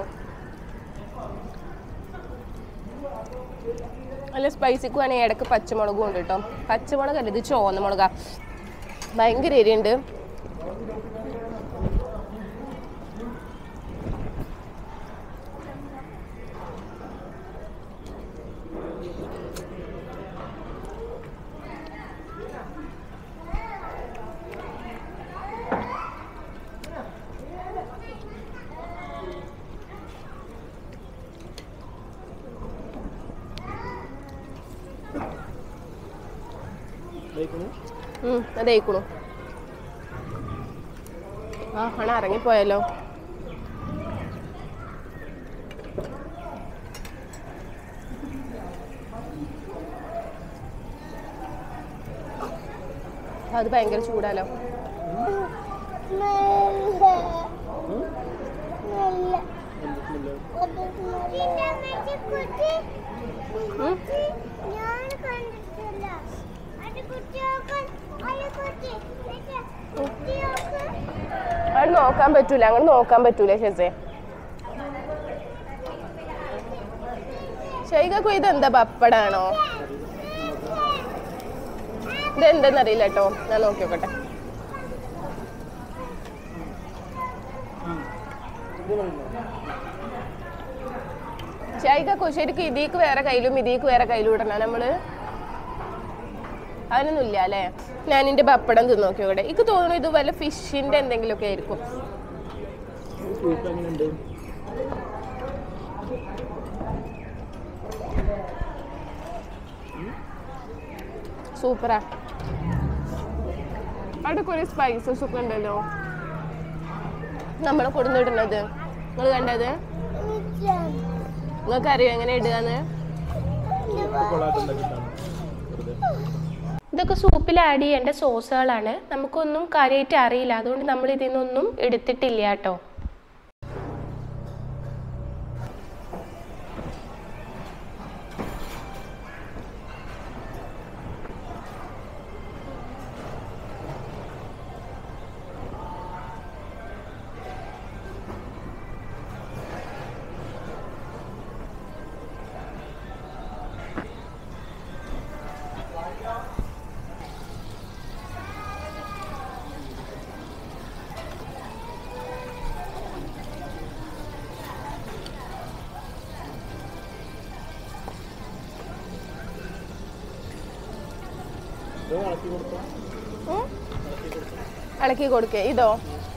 നല്ല സ്പൈസിക്ക് വേണമെങ്കിൽ ഇടയ്ക്ക് പച്ചമുളകും ഉണ്ട് കേട്ടോ പച്ചമുളകല്ല ഇത് ചുവന്ന മുളകാ ഭയങ്കര എരിയുണ്ട് കഴിക്കണു ഉം, അതേക്കണു ആ ഹണ ഇറങ്ങിപ്പോയല്ലോ അത് ഭയങ്കര ചൂടാലോ ഉം? അത് നോക്കാൻ പറ്റൂല അങ്ങനെ നോക്കാൻ പറ്റൂല ഷെസേ ഷൈകക്കു ഇതെന്താ പപ്പടാണോ ഇതെന്തെന്നറിയില്ല കേട്ടോ ഞാൻ നോക്കി നോക്കട്ടെ ഷൈകക്കു ശരിക്കും ഇതിക്ക് വേറെ കയ്യിലും ഇതിക്ക് വേറെ കയ്യിലും ഇടണം നമ്മള് അതിനൊന്നും ഇല്ല അല്ലേ ഞാൻ എന്റെ പപ്പടം തിന്ന് നോക്കി ഇവിടെ എനിക്ക് തോന്നുന്നു ഇത് വല്ല ഫിഷിന്റെ എന്തെങ്കിലുമൊക്കെ ആയിരിക്കും സ്വീറ്റ് എങ്ങനെയുണ്ട് സൂപ്പറാ അവിടെ കുറെ സ്പൈസസ് ഒക്കെ ഉണ്ടല്ലോ നമ്മൾ കൊടുന്നിടുന്നത് നിങ്ങൾ കണ്ടത് നിങ്ങൾക്ക് അറിയോ എങ്ങനെ ഇടുകന്ന് കൊള്ളാട്ടുണ്ടാക്കിയിട്ടാണ് വെറുതെ ഇതൊക്കെ സൂപ്പിൽ ആഡ് ചെയ്യേണ്ട സോസുകളാണ് നമുക്കൊന്നും കാര്യമായിട്ട് അറിയില്ല അതുകൊണ്ട് നമ്മൾ ഇതിൽ നിന്നൊന്നും എടുത്തിട്ടില്ല കേട്ടോ ഇത് ഇളക്കി കൊടുത്തോ ഉം? ഇളക്കി കൊടുക്കേ ഇതോ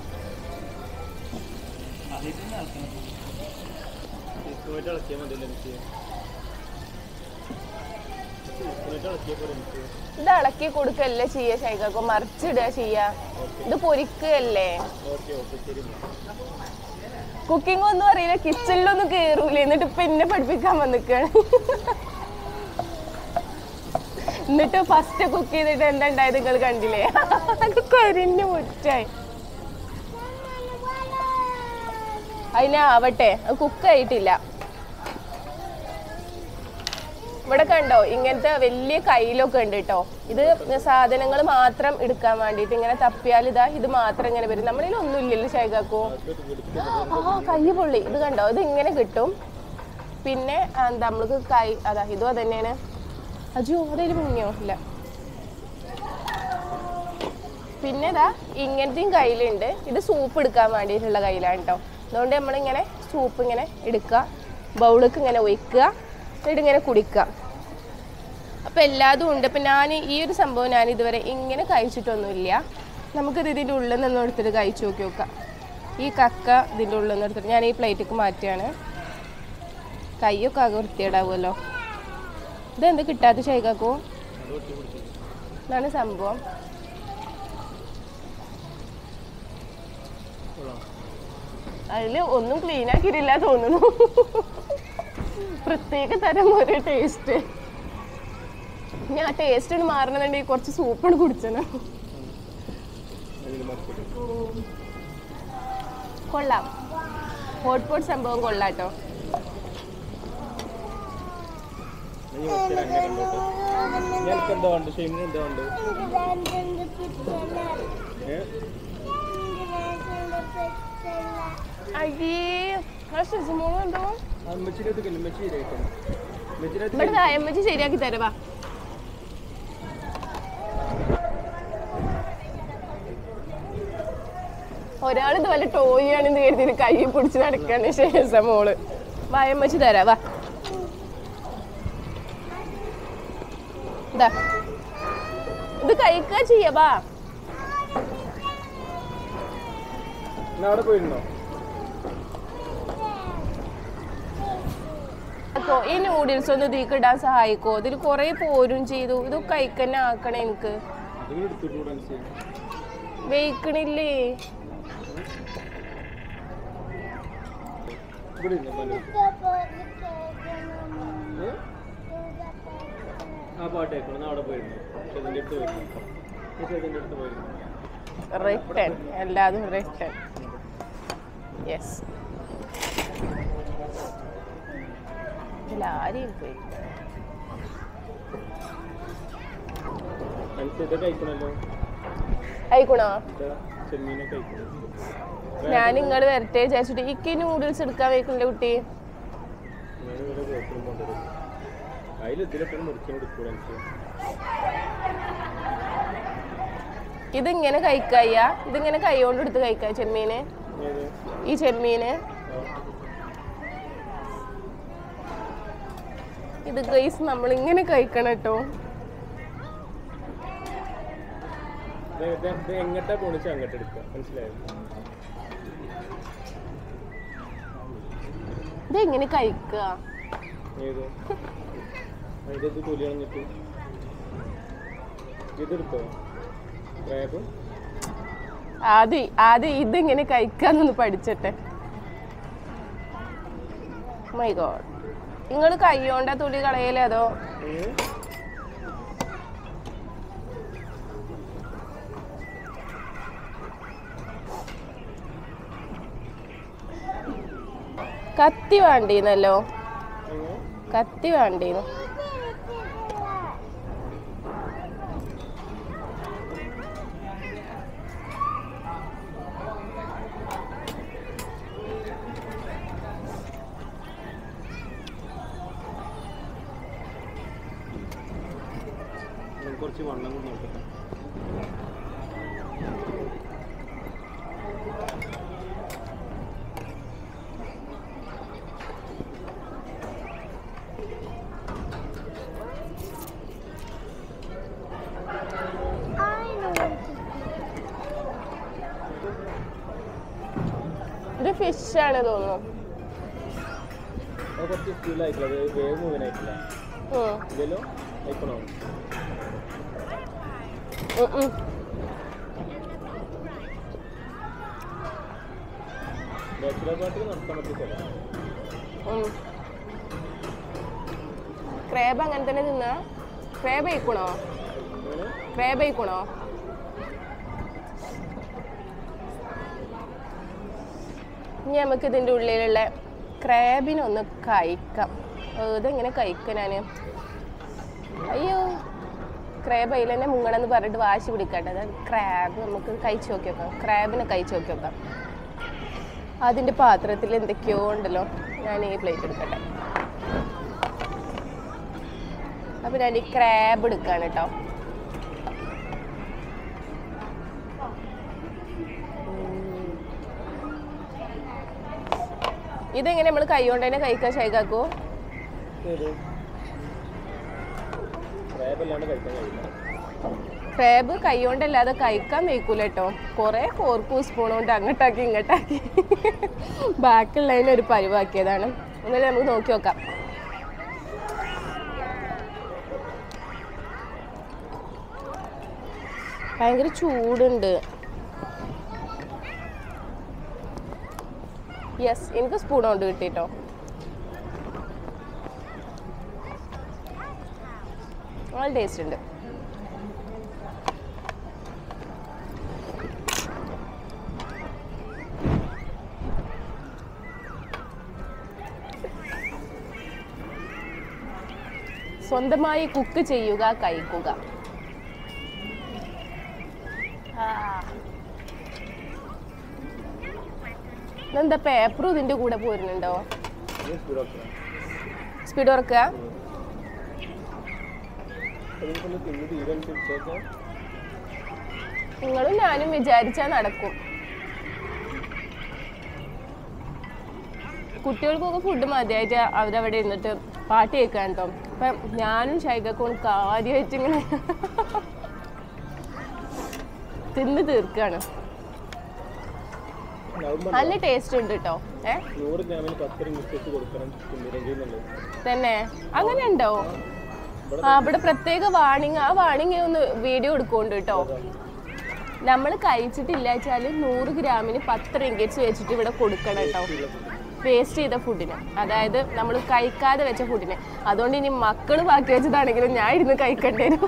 സ്പൂണിട്ട് ഇളക്കിയാൽ മതിയല്ലോ എനിക്ക് സ്പൂണിട്ട് ഇളക്കിയാൽ പോലെ എനിക്ക് ഇത് ഇളക്കി കൊടുക്കല്ലേ ചെയ്യ ശൈകാക്കോ മറിച്ചിടുക ചെയ്യ ഇത് പൊരിക്കുകയല്ലേ ഓക്കെ ഓക്കെ ശരി കുക്കിംഗ് ഒന്നും അറിയില്ല കിച്ചണിലൊന്നും കേറൂല എന്നിട്ട് ഇപ്പൊ എന്നെ പഠിപ്പിക്കാൻ വന്നിക്കാണ് എന്നിട്ട് ഫസ്റ്റ് കുക്ക് ചെയ്തിട്ട് എന്താ ഉണ്ടായത് നിങ്ങൾ കണ്ടില്ലേ അത് കരിഞ്ഞു മുറ്റായി അതിനാവട്ടെ അത് കുക്ക് ആയിട്ടില്ല ഇവിടെ കണ്ടോ ഇങ്ങനത്തെ വലിയ കയ്യിലൊക്കെ ഉണ്ട് കേട്ടോ ഇത് സാധനങ്ങൾ മാത്രം എടുക്കാൻ വേണ്ടിയിട്ട് ഇങ്ങനെ തപ്പിയാൽ ഇതാ ഇത് മാത്രം ഇങ്ങനെ വരും നമ്മളിൽ ഒന്നും ഇല്ലല്ലോ ശൈകാക്കോ ആ കൈ പൊള്ളി ഇത് കണ്ടോ ഇത് ഇങ്ങനെ കിട്ടും പിന്നെ ആ, എന്താ നമ്മൾക്ക് കൈ അതാ ഇതും അത് തന്നെയാണ് അജു അതിൽ മുങ്ങിയോ ഇല്ല പിന്നെ ഇതാ ഇങ്ങനത്തെയും കയ്യിലുണ്ട് ഇത് സൂപ്പ് എടുക്കാൻ വേണ്ടിയിട്ടുള്ള കയ്യിലാണ് കേട്ടോ അതുകൊണ്ട് നമ്മളിങ്ങനെ സൂപ്പ് ഇങ്ങനെ എടുക്കുക ബൗളിലേക്ക് ഇങ്ങനെ ഒഴിക്കുക എന്നിട്ട് ഇങ്ങനെ കുടിക്കുക അപ്പം എല്ലാതും ഉണ്ട് അപ്പം ഞാൻ ഈ ഒരു സംഭവം ഞാൻ ഇതുവരെ ഇങ്ങനെ കഴിച്ചിട്ടൊന്നുമില്ല നമുക്കിത് ഇതിൻ്റെ ഉള്ളിൽ നിന്ന് എടുത്തിട്ട് കഴിച്ചു നോക്കി നോക്കാം ഈ കക്ക ഇതിൻ്റെ ഉള്ളിൽ നിന്ന് എടുത്തിട്ട് ഞാൻ ഈ പ്ലേറ്റിലേക്ക് മാറ്റുകയാണ് കൈയൊക്കെ ആകെ വൃത്തിയേടാവുമല്ലോ ഇതെന്ത് കിട്ടാത്ത ശൈകാക്കോ ഇതാണ് സംഭവം അതിൽ ഒന്നും ക്ലീൻ ആക്കിയിട്ടില്ല തോന്നുന്നു പ്രത്യേക തരം ഒരു ടേസ്റ്റ് ഞാൻ ആ ടേസ്റ്റ് ഒന്ന് മാറണമെന്നുണ്ടെങ്കിൽ കുറച്ച് സൂപ്പാണ് കുടിച്ചത് കൊള്ളാം ഹോട്ട് പോട്ട് സംഭവം കൊള്ളാട്ടോ ഞാനിപ്പോ എന്താ ഉണ്ട് ഷെയ്മിന് എന്താ ഉണ്ട് ഏ അയ്യേ മോളുണ്ടോ അമ്മച്ചിനകത്ത് മെച്ചി ശരിയായിട്ടോ മെച്ചിനകത്ത് ഇവിടെ അമ്മച്ചി ശരിയാക്കി തരവാ ഒരാൾ ഇത് വല്ല ടോയ് ആണെന്ന് കരുതി കൈ പിടിച്ച് നടക്കാണ് ശേഷം മോള് വായമ്മച്ചി തരാ വാ ഇതാ ഇത് കഴിക്കുക ചെയ്യവാ എന്നാ അവിടെ പോയിരുന്നോ അപ്പോ ഈ നൂഡിൽസ് ഒന്ന് ഇതിലേക്ക് ഇടാൻ സഹായിക്കോ ഇതിൽ കുറെ പോരും ചെയ്തു ഇത് കഴിക്കന്നെ ആക്കണേ എനിക്ക് നിങ്ങൾ എടുത്തിട്ടൂടെ വേക്കണില്ലേ ഇവിടെ ഇരുന്നോ മനു? ഏ? ആ പാട്ട് കേൾക്കണം എന്നാ അവിടെ പോയിരുന്നു ചേതൻ്റെ അടുത്ത് പോയിരുന്നു ചേതൻ്റെ അടുത്ത് പോയിരുന്നു റിട്ടേൺ എല്ലാതും റിട്ടേൺ യെസ് ഇതിലാരെയും പോയി മനസ്സിലത്തെ കഴിക്കണല്ലോ ആയിക്കണോ ഇതാ ചെമ്മീനെ കഴിക്കണം ഞാൻ നിങ്ങൾ വരട്ടെ വിചാരിച്ചിട്ട് ഇക്ക് നൂഡിൽസ് എടുക്കാൻ വെക്കണില്ല കുട്ടി ഞാനിവിടെ ഗോപുരം കൊണ്ടുവരും അതിൽ ഇതിലൊക്കെ മുറിച്ചു കൊടുക്കൂടെ എനിക്ക് ഇതിങ്ങനെ കഴിക്കായ്യ ഇതിങ്ങനെ കൈ കൊണ്ട് എടുത്ത് കഴിക്കാം ചെമ്മീന് ഏത് ഈ ചെമ്മീന് ആ. ഇത് ഗ്രേസ് നമ്മൾ ഇങ്ങനെ കഴിക്കണം കേട്ടോ ഇത് ഇത് ഇത് എങ്ങട്ടാ പോണിച്ച് അങ്ങോട്ട് എടുക്കുക മനസ്സിലായോ ഇത് എങ്ങനെ കഴിക്കുക ഏത് അതിൻ്റെ തൊലി കളഞ്ഞിട്ട് ഇതെടുത്തോ ക്രാബ് ആദ്യം ആദ്യം ഇതിങ്ങനെ കഴിക്കാന്നൊന്ന് പഠിച്ചട്ടെ മൈ ഗോഡ് നിങ്ങൾ കൈയോണ്ട തുള്ളി കളയലേ അതോ എങ്ങനെ കത്തി വേണ്ടീന്നല്ലോ എങ്ങനെ കത്തി വേണ്ടീന്നു ഞാൻ കുറച്ച് വെള്ളം കൊണ്ട് നോക്കട്ടെ ഇത് ഫിഷാണ് തോന്നുന്നു അത് കുറച്ച് സ്പീഡിലായിട്ടില്ല അത് വേവ് മുഴുവനായിട്ടില്ല ഉം. ഇല്ലല്ലോ അയക്കണോ ഉം ഉം. ബാച്ചിലർ പാർട്ടി നടത്താൻ പറ്റില്ല ഉം. ക്രേബ് അങ്ങനെ തന്നെ തിന്നാ ക്രേബ് കഴിക്കണോ എങ്ങനെ ക്രേബ് കഴിക്കണോ ഇനി നമുക്ക് ഇതിൻ്റെ ഉള്ളിലുള്ള ക്രാബിനൊന്ന് കഴിക്കാം ഇതെങ്ങനെ കഴിക്കാം ഞാൻ അയ്യോ ക്രാബ് അതിൽ തന്നെ മുങ്ങണമെന്ന് പറഞ്ഞിട്ട് വാശി പിടിക്കട്ടെ അത് ക്രാബ് നമുക്ക് കഴിച്ചു നോക്കി നോക്കാം ക്രാബിനെ കഴിച്ചു നോക്കി നോക്കാം അതിൻ്റെ പാത്രത്തിൽ എന്തൊക്കെയോ ഉണ്ടല്ലോ ഞാൻ ഈ പ്ലേറ്റ് എടുക്കട്ടെ അപ്പോൾ ഞാൻ ഈ ക്രാബ് എടുക്കാണ് കേട്ടോ ഇതെങ്ങനെ നമ്മൾ കൈ കൊണ്ട് തന്നെ കഴിക്കാൻ ശേഖാക്കൂ ഏത് ക്രാബ് അല്ലാണ്ട് കഴിക്കാൻ കഴിയില്ല ക്രാബ് കൈ കൊണ്ടല്ലാതെ കഴിക്കാൻ വയ്ക്കൂല കേട്ടോ കുറേ ഫോർക്കും സ്പൂൺ കൊണ്ട് അങ്ങോട്ടാക്കി ഇങ്ങോട്ടാക്കി ബാക്കിയുള്ളതിന് ഒരു പരിവാക്കിയതാണ് എന്നാലും നമുക്ക് നോക്കി നോക്കാം ഭയങ്കര ചൂടുണ്ട് യെസ് എനിക്ക് സ്പൂൺ കൊണ്ട് കിട്ടിട്ടോ നല്ല ടേസ്റ്റ് ഉണ്ട് സ്വന്തമായി കുക്ക് ചെയ്യുക കഴിക്കുക ആ. ഇതെന്താ പേപ്പറും ഇതിന്റെ കൂടെ പോരുന്നുണ്ടോ ഇത് സ്പീഡ് വെക്കണം സ്പീഡ് തുറക്കുക അതിനൊന്ന് തിന്ന് തീരാൻ തിരിച്ചേക്കാം നിങ്ങളും ഞാനും വിചാരിച്ചാൽ നടക്കും കുട്ടികൾക്കൊക്കെ ഫുഡ് മതിയായിട്ട് അവരവിടെ ഇരുന്നിട്ട് പാട്ട് കേൾക്കാൻ കേട്ടോ അപ്പം ഞാനും ഷൈകൊക്കെ കാര്യമായിട്ട് ഇങ്ങനെ തിന്ന് തീർക്കാണ് നവംബർ നല്ല ടേസ്റ്റ് ഉണ്ട് കേട്ടോ ഏ നൂറ് ഗ്രാമിന് പത്ത് റിംഗ് വെച്ച് കൊടുക്കണം തിന്നില്ലെങ്കിൽ എന്നുള്ളത് തന്നെ അങ്ങനെ ഉണ്ടോ ആ ഇവിടെ പ്രത്യേക വാണിങ് ആ വാണിങ് ഒന്ന് വീഡിയോ എടുക്കുന്നുണ്ട് കേട്ടോ നമ്മൾ കഴിച്ചിട്ടില്ല വെച്ചാൽ നൂറ് ഗ്രാമിന് പത്ത് റിങ്കറ്റ്സ് വെച്ചിട്ട് ഇവിടെ കൊടുക്കണം കേട്ടോ വേസ്റ്റ് ചെയ്ത ഫുഡിന് അതായത് നമ്മൾ കഴിക്കാതെ വെച്ച ഫുഡിന് അതുകൊണ്ട് ഇനി മക്കൾ ബാക്കി വെച്ചതാണെങ്കിലും ഞാൻ ഇരുന്ന് കഴിക്കേണ്ടി വരും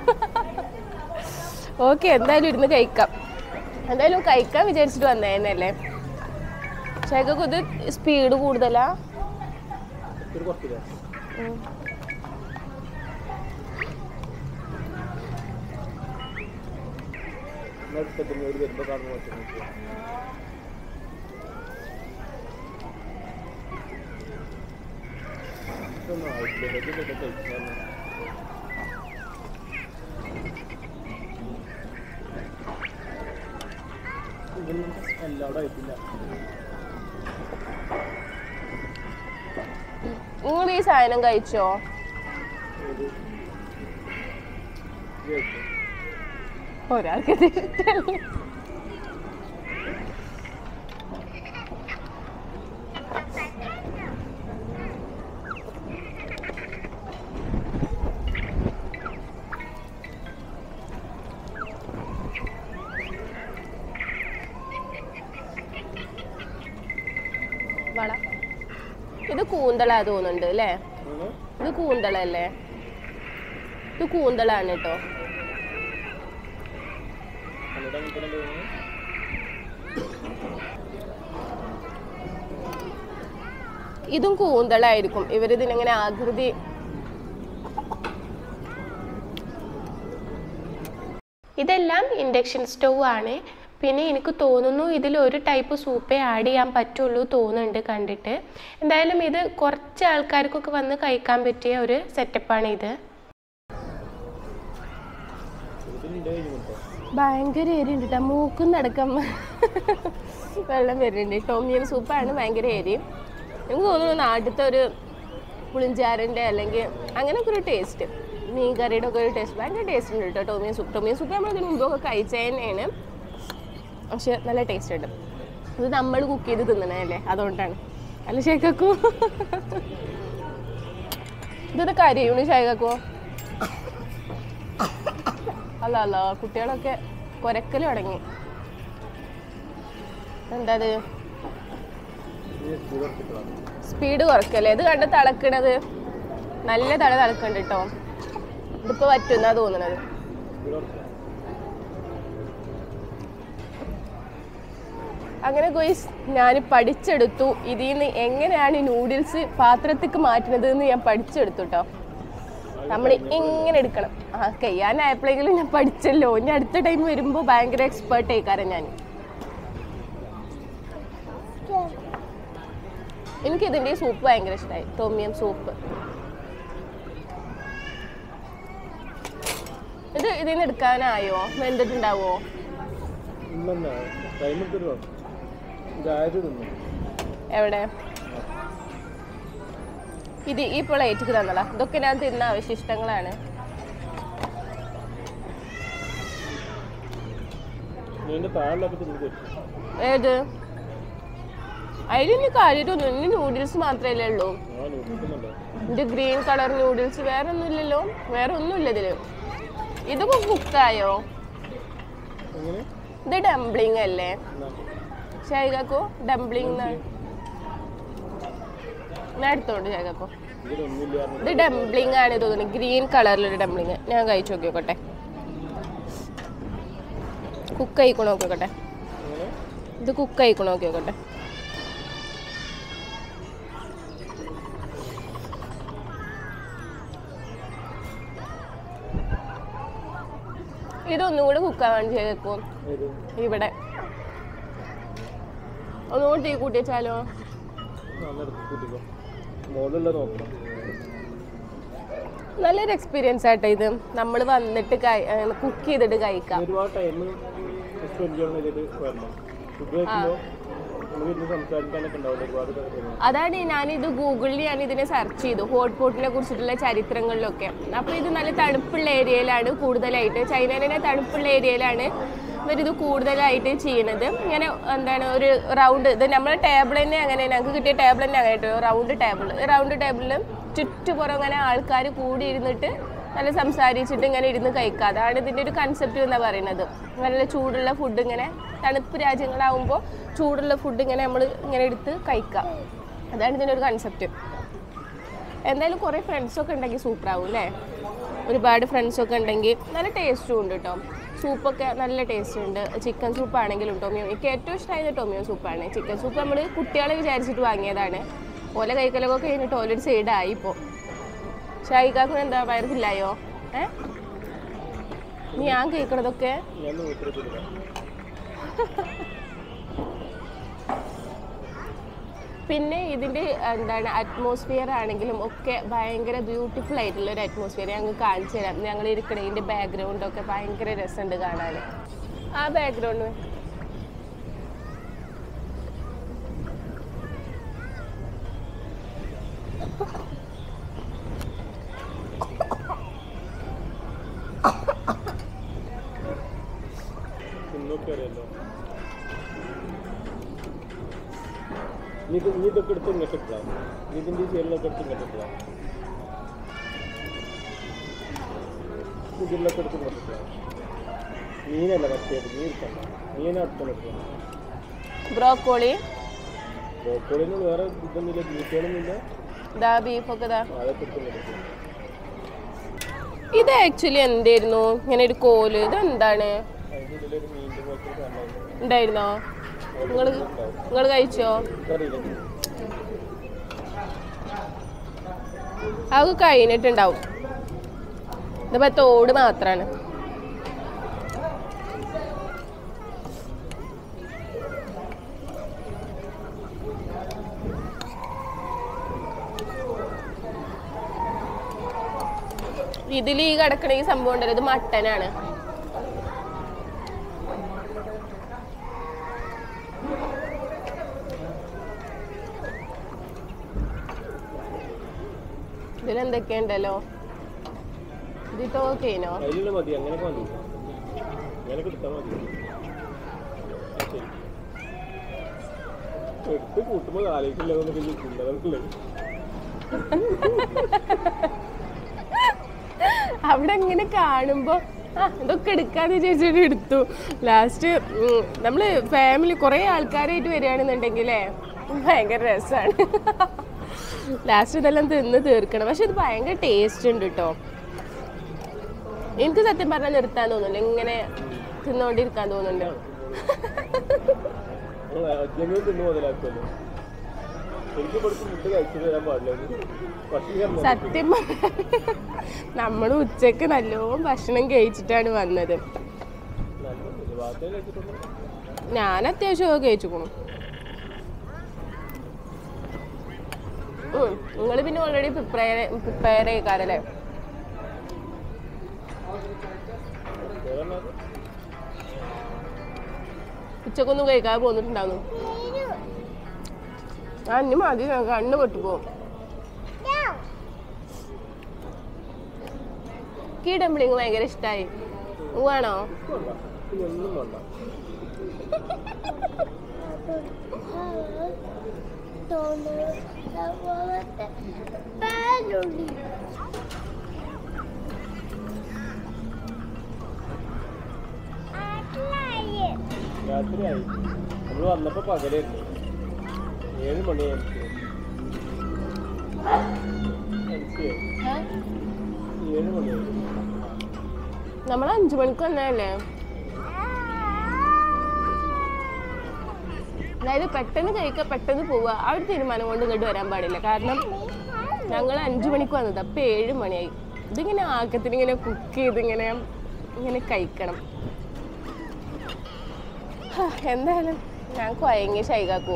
ഓക്കെ എന്തായാലും ഇരുന്ന് കഴിക്കാം എന്തായാലും കഴിക്കാൻ വിചാരിച്ചിട്ട് വന്നേനല്ലേ ചേക്കൊക്കെ ഇത് സ്പീഡ് കൂടുതലാ ഒരു കുറച്ചില്ല ഉം. എന്നാൽ ഇഷ്ടത്തിന് ഒരു വരുമ്പോൾ കാണുമ്പോൾ വെച്ചാൽ ഇതൊന്നും ആയിട്ടില്ല ഇതൊക്കെ കഴിക്കാൻ ഇതൊന്നും എല്ലാവരും ആയിട്ടില്ല നിങ്ങൾ ഈ സാധനം കഴിച്ചോ ഏത് ഇത് കഴിച്ചോ? ഒരാൾക്ക് ഇത് ഇഷ്ടല്ല. വള ഇത് കൂന്തളാ തോന്നുന്നുണ്ട് അല്ലേ അങ്ങനെ ഇത് കൂന്തളല്ലേ ഇത് കൂന്തളാണ് കേട്ടോ കന്നഡ അങ്ങനെ തന്നെ തോന്നുന്നു ഇതും കൂന്തളായിരിക്കും ഇവരിതിനിങ്ങനെ ആകൃതി ഇതെല്ലാം ഇൻഡക്ഷൻ സ്റ്റൗ ആണ് പിന്നെ എനിക്ക് തോന്നുന്നു ഇതിൽ ഒരു ടൈപ്പ് സൂപ്പേ ആഡ് ചെയ്യാൻ പറ്റുള്ളൂ തോന്നുന്നുണ്ട് കണ്ടിട്ട് എന്തായാലും ഇത് കുറച്ച് ആൾക്കാർക്കൊക്കെ വന്ന് കഴിക്കാൻ പറ്റിയ ഒരു സെറ്റപ്പാണ് ഇത് ഇതിൻ്റെ കഴിഞ്ഞിട്ടോ ഭയങ്കര എരിയുണ്ട് കേട്ടോ മൂക്കും നടക്കം വെള്ളം വരുന്നുണ്ട് ടോമിയൻ സൂപ്പാണ് ഭയങ്കര എരിയും എനിക്ക് തോന്നുന്നു നാട്ടിലത്തെ ഒരു പുളിഞ്ചാറിൻ്റെ അല്ലെങ്കിൽ അങ്ങനെയൊക്കെ ഒരു ടേസ്റ്റ് മീൻ കറിയുടെ ഒക്കെ ഒരു ടേസ്റ്റ് ഭയങ്കര ടേസ്റ്റ് ഉണ്ട് കേട്ടോ ടോമിയൻ സൂപ്പ് ടോമിയൻ സൂപ്പ് നമ്മൾ ഇതിന് മുമ്പൊക്കെ കഴിച്ച തന്നെയാണ് പക്ഷെ നല്ല ടേസ്റ്റ് ഉണ്ട് ഇത് നമ്മൾ കുക്ക് ചെയ്ത് തിന്നണല്ലേ അതുകൊണ്ടാണ് അല്ല ഷേക്കക്കോ ഇതൊരു കരിയൂണ് ഷേക്കക്കോ അല്ല അല്ല കുട്ടികളൊക്കെ കുരക്കൽ തുടങ്ങി എന്താ അത് ഈ ചൂടെടുത്തിട്ടാണ് സ്പീഡ് കുറക്കല്ലേ ഇത് കണ്ട് തിളക്കണത് നല്ല തല തിളക്കുന്നുണ്ട് കേട്ടോ ഇതിപ്പോ പറ്റുന്നാ തോന്നണത് ചൂടെടുത്ത അങ്ങനെ ഗോയ്സ് ഞാൻ പഠിച്ചെടുത്തു ഇതിൽ നിന്ന് എങ്ങനെയാണ് നൂഡിൽസ് പാത്രത്തേക്ക് മാറ്റുന്നത് എന്ന് ഞാൻ പഠിച്ചെടുത്തു കേട്ടോ നമ്മൾ എങ്ങനെ എടുക്കണം ആ കയ്യാനായപ്പോഴെങ്കിലും ഞാൻ പഠിച്ചല്ലോ ഇനി അടുത്ത ടൈം വരുമ്പോൾ ഭയങ്കര എക്സ്പേർട്ട് ആയിക്കാരം ഞാൻ എനിക്ക് ഇതിൻ്റെ സൂപ്പ് ഭയങ്കര ഇഷ്ടമായി ടോമിയം സൂപ്പ് ഇത് ഇതിൽ നിന്ന് എടുക്കാനായോ വെന്തിട്ടുണ്ടാവോ ഇല്ലെന്നാ ടൈം എടുത്തിട്ടോ ഇതായത് തിന്നു എവിടെ ഇത് ഈ പ്ലേറ്റിക്ക് തന്നടാ ഇതൊക്കെ ഞാൻ തിന്ന അവശിഷ്ടങ്ങളാണ് നീ എൻ്റെ താഴിലൊക്കെ തിന്നു പറ്റും ഏത് അതിലിനി കാര്യമായിട്ടൊന്നും ഇനി നൂഡിൽസ് മാത്രമല്ലേ ഉള്ളൂ ആ നോക്കുന്നുണ്ടോ ഇത് ഗ്രീൻ കളർ നൂഡിൽസ് വേറെ ഒന്നുമില്ലല്ലോ വേറെ ഒന്നുമില്ല ഇതില് ഇതിപ്പോ കുക്കായോ എങ്ങനെ ഇത് ഡംപ്ലിംഗ് അല്ലേ എന്നാ ഷൈകാക്കോ ഡംപ്ലിംഗ് ഞാൻ എടുത്തോണ്ട് ഷൈകാക്കോ ഇതിലൊന്നുമില്ല ഇത് ഡംപ്ലിംഗ് ആണ് തോന്നുന്നു ഗ്രീൻ കളറിലൊരു ഡംപ്ലിംഗ് ഞാൻ കഴിച്ചു നോക്കി നോക്കട്ടെ കുക്ക് ആയിക്കണോ നോക്കിയോക്കട്ടെ എങ്ങനെ ഇത് കുക്ക് ആയിക്കണോ നോക്കി നോക്കട്ടെ ഇതൊന്നും കൂടെ കുക്കാവാൻ ചെയ്തേക്കും ഏത് ഇവിടെ ഒന്നുകൂടി തീ കൂട്ടി വെച്ചാലോ നന്നെടുത്ത് കൂട്ടിക്കോ മുകളിലുള്ള നോക്കണം നല്ലൊരു എക്സ്പീരിയൻസ് ആട്ടോ ഇത് നമ്മൾ വന്നിട്ട് കുക്ക് ചെയ്തിട്ട് കഴിക്കാം ഒരുപാട് ടൈം സ്പെൻഡ് ചെയ്യണം ഇതിൽ വരണം ഫുഡ് കഴിക്കുമ്പോൾ നമ്മൾ ഇരുന്ന് സംസാരിക്കാനൊക്കെ ഉണ്ടാവില്ല ഒരുപാട് കാര്യങ്ങൾ അതാണ് ഞാനിത് ഗൂഗിളിൽ ഞാൻ ഇതിനെ സെർച്ച് ചെയ്തു ഹോട്ട് പോട്ടിനെ കുറിച്ചിട്ടുള്ള ചരിത്രങ്ങളിലൊക്കെ അപ്പോൾ ഇത് നല്ല തണുപ്പുള്ള ഏരിയയിലാണ് കൂടുതലായിട്ട് ചൈനയിലെ തണുപ്പുള്ള ഏരിയയിലാണ് ഇവരിത് കൂടുതലായിട്ട് ചെയ്യണത് ഇങ്ങനെ എന്താണ് ഒരു റൗണ്ട് ഇത് നമ്മളെ ടേബിൾ തന്നെ അങ്ങനെ ഞങ്ങൾക്ക് കിട്ടിയ ടേബിൾ തന്നെ അങ്ങനെ കേട്ടോ റൗണ്ട് ടേബിൾ റൗണ്ട് ടേബിളിൽ ചുറ്റുപുറം ഇങ്ങനെ ആൾക്കാർ കൂടി ഇരുന്നിട്ട് നല്ല സംസാരിച്ചിട്ട് ഇങ്ങനെ ഇരുന്ന് കഴിക്കുക അതാണ് ഇതിൻ്റെ ഒരു കൺസെപ്റ്റ് എന്നാണ് പറയുന്നത് നല്ല ചൂടുള്ള ഫുഡ് ഇങ്ങനെ തണുപ്പ് രാജ്യങ്ങളാവുമ്പോൾ ചൂടുള്ള ഫുഡ് ഇങ്ങനെ നമ്മൾ ഇങ്ങനെ എടുത്ത് കഴിക്കുക അതാണ് ഇതിൻ്റെ ഒരു കൺസെപ്റ്റ് എന്തായാലും കുറേ ഫ്രണ്ട്സൊക്കെ ഉണ്ടെങ്കിൽ സൂപ്പറാവും അല്ലേ ഒരുപാട് ഫ്രണ്ട്സൊക്കെ ഉണ്ടെങ്കിൽ നല്ല ടേസ്റ്റും ഉണ്ട് കേട്ടോ സൂപ്പൊക്കെ നല്ല ടേസ്റ്റ് ഉണ്ട് ചിക്കൻ സൂപ്പ് ആണെങ്കിലും ടൊമിയോ എനിക്ക് ഏറ്റവും ഇഷ്ടമായത് ടൊമിയോ സൂപ്പാണ് ചിക്കൻ സൂപ്പ് നമ്മൾ കുട്ടികളെ വിചാരിച്ചിട്ട് വാങ്ങിയതാണ് ഓല കൈക്കലൊക്കെ കഴിഞ്ഞിട്ട് ഓലൊരു സൈഡായി ഇപ്പോൾ ഷായിക്കാക്കും എന്താ വയറില്ലായോ ഏ നീ ഞാൻ കഴിക്കണതൊക്കെ ഞാൻ നോക്കിയിട്ടില്ല പിന്നെ ഇതിൻ്റെ എന്താണ് അറ്റ്മോസ്ഫിയർ ആണെങ്കിലും ഒക്കെ ഭയങ്കര ബ്യൂട്ടിഫുൾ ആയിട്ടുള്ള ഒരു അറ്റ്മോസ്ഫിയർ ഞങ്ങൾ കാണിച്ചു തരാം ഞങ്ങൾ ഇരിക്കണതിൻ്റെ ബാക്ക്ഗ്രൗണ്ടൊക്കെ ഭയങ്കര രസമുണ്ട് കാണാൻ ആ ബാക്ക്ഗ്രൗണ്ട് ഇന്നൊക്കെ അറിയാലോ നീ ഇത് നീ ഇതൊക്കെ എടുത്ത് ഇങ്ങോട്ട് ഇട്ടാ നീ ഇതിൻ്റെ ചേരിലൊക്കെ എടുത്ത് ഇങ്ങോട്ട് ഇട്ടാ ഇതിലൊക്കെ എടുത്ത് ഇങ്ങോട്ട് ഇട്ടാ മീനല്ല മറ്റേത് നീ എടുക്കണ്ട മീനെ അടുത്ത് നിൽക്കുക ബ്രോക്കോളി ബ്രോക്കോളിന് വേറെ ഇതൊന്നുമില്ല ബ്യൂട്ടികളൊന്നുമില്ല ഇതാ ബീഫൊക്കെ ഇതാ അതൊക്കെ കിട്ടുന്നില്ല ഇത് ആക്ച്വലി എന്തായിരുന്നു ഇങ്ങനെ ഒരു കോല് ഇത് എന്താണ് അതിൻ്റെ ഉള്ളിൽ ഒരു മീനിൻ്റെ പോലത്തെ ഒരു സാധനം ഉണ്ടായിരുന്നു. ഉണ്ടായിരുന്നോ നിങ്ങൾ നിങ്ങൾ കഴിച്ചോ എനിക്കറിയില്ല അതൊക്കെ കഴിഞ്ഞിട്ടുണ്ടാവും ഇതിപ്പോ തോട് മാത്രാണ് ഇതിൽ ഈ കിടക്കണ ഈ സംഭവം ഉണ്ടല്ലോ ഇത് മട്ടനാണ് ഇതിലെന്തൊക്കെയുണ്ടല്ലോ ഇത് തോക്കേനോ അതിലുള്ള മതി അങ്ങനെയൊക്കെ മതി അങ്ങനെയൊക്കെ എടുത്താൽ മതി ആ, ശരി എടുത്ത് കൂട്ടുമ്പോൾ ആലോചിക്കില്ല എന്നൊക്കെ ചിന്തകളുള്ളത് അവിടെ ഇങ്ങനെ കാണുമ്പോ ആ ഇതൊക്കെ എടുക്കാന്ന് ചേച്ചിട്ട് എടുത്തു ലാസ്റ്റ് നമ്മള് ഫാമിലി കുറെ ആൾക്കാരായിട്ട് വരികയാണെന്നുണ്ടെങ്കിലേ ഭയങ്കര രസമാണ് ലാസ്റ്റ് ഇതെല്ലാം തിന്ന് തീർക്കണം പക്ഷെ ഇത് ഭയങ്കര ടേസ്റ്റ് ഉണ്ട് കേട്ടോ എനിക്ക് സത്യം പറഞ്ഞാൽ നിർത്താൻ തോന്നുന്നില്ല ഇങ്ങനെ തിന്നുകൊണ്ടിരിക്കാൻ തോന്നുന്നുണ്ട് അജ്ഞങ്ങൾ തിന്ന് മുതലാക്കുമല്ലോ എനിക്ക് കുറച്ച് ഫുഡ് കഴിച്ചിട്ട് വരാൻ പാടില്ല ഭക്ഷണം സത്യം നമ്മൾ ഉച്ചക്ക് നല്ലോണം ഭക്ഷണം കഴിച്ചിട്ടാണ് വന്നത് വാർത്തയിൽ കഴിച്ചിട്ടുണ്ട് ഞാൻ അത്യാവശ്യമൊക്കെ കഴിച്ചുക്കണു നിങ്ങൾ പിന്നെ ഓൾറെഡി പ്രിപ്പയർ പ്രിപ്പയർ ചെയ്യിക്കാറല്ലേ വേറെ എന്നാ? ഉച്ചക്കൊന്നും കഴിക്കാതെ പോന്നിട്ടുണ്ടാവുന്നു ആ ഇനി മതി ഞാൻ കണ്ണ് പൊട്ടിപ്പോവും കീടമ്പിളിങ് ഭയങ്കര ഇഷ്ടമായി വേണോ വേണ്ട. ഇതൊന്നും വേണ്ട രാത്രിയായി നമ്മൾ വന്നപ്പോ പകലായിരുന്നു ഏഴ് മണിയായി മനസ്സിലായി ഏഴ് മണിയായി നമ്മൾ അഞ്ചു മണിക്ക് വന്നതല്ലേ അതായത് പെട്ടെന്ന് കഴിക്കുക പെട്ടെന്ന് പോവുക ആ ഒരു തീരുമാനം കൊണ്ട് ഇങ്ങോട്ട് വരാൻ പാടില്ല കാരണം ഞങ്ങൾ അഞ്ചു മണിക്ക് വന്നത് അപ്പം ഏഴ് മണിയായി ഇതിങ്ങനെ ആക്കത്തിന് ഇങ്ങനെ കുക്ക് ചെയ്ത് ഇങ്ങനെ ഇങ്ങനെ കഴിക്കണം ഹാ, എന്തായാലും ഞാൻ കുഴങ്ങി ശൈകാക്കോ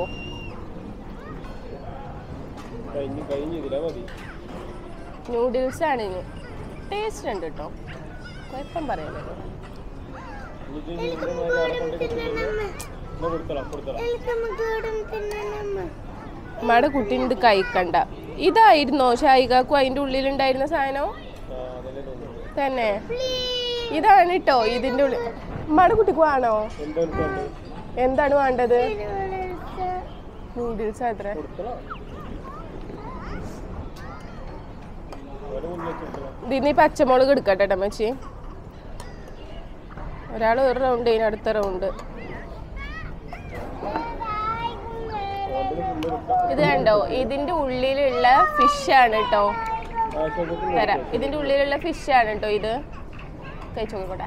കഴിഞ്ഞ് കഴിഞ്ഞ് ഇതിലാ മതി നൂഡിൽസ് ആണ് ഇനി ടേസ്റ്റ് ഉണ്ട് കേട്ടോ കുഴപ്പം പറയാമല്ലോ ഇനി ഇത് ഇതിന്റെ മേലെ അവിടെ കൊണ്ട് കെട്ടിയില്ലെങ്കിൽ എന്നാ കൊടുത്തളാം കൊടുത്തളാം അമ്മയുടെ കുട്ടീനെ ഇത് കഴിക്കണ്ട ഇതായിരുന്നോ ഷായികാക്കും അതിൻ്റെ ഉള്ളിലുണ്ടായിരുന്ന സാധനം ആ, അതല്ലേ തോന്നുന്നത് തന്നെ ഇതാണ് കേട്ടോ ഇതിൻ്റെ ഉള്ളിൽ അമ്മയുടെ കുട്ടിക്ക് വേണോ എന്താ എടുത്തോണ്ട് എന്താണ് വേണ്ടത് നൂഡിൽസ് അത്ര കൊടുത്തളാം ഓരോ മുന്നിൽ വെച്ച് കൊടുത്തളാം ഇതിന് ഈ പച്ചമുളക് എടുക്കട്ടെ ട്ടോ അമ്മച്ചി ഒരാൾ ഒരു റൗണ്ട് കഴിഞ്ഞ അടുത്ത റൗണ്ട് ഓൻ്റെ ഫുള്ള് കൊടുക്കാം ഇത് കണ്ടോ ഇതിൻ്റെ ഉള്ളിലുള്ള ഫിഷാണ് കേട്ടോ ആവശ്യത്തിന് തരാം ഇതിൻ്റെ ഉള്ളിലുള്ള ഫിഷാണ് കേട്ടോ ഇത് കഴിച്ചു നോക്കട്ടെ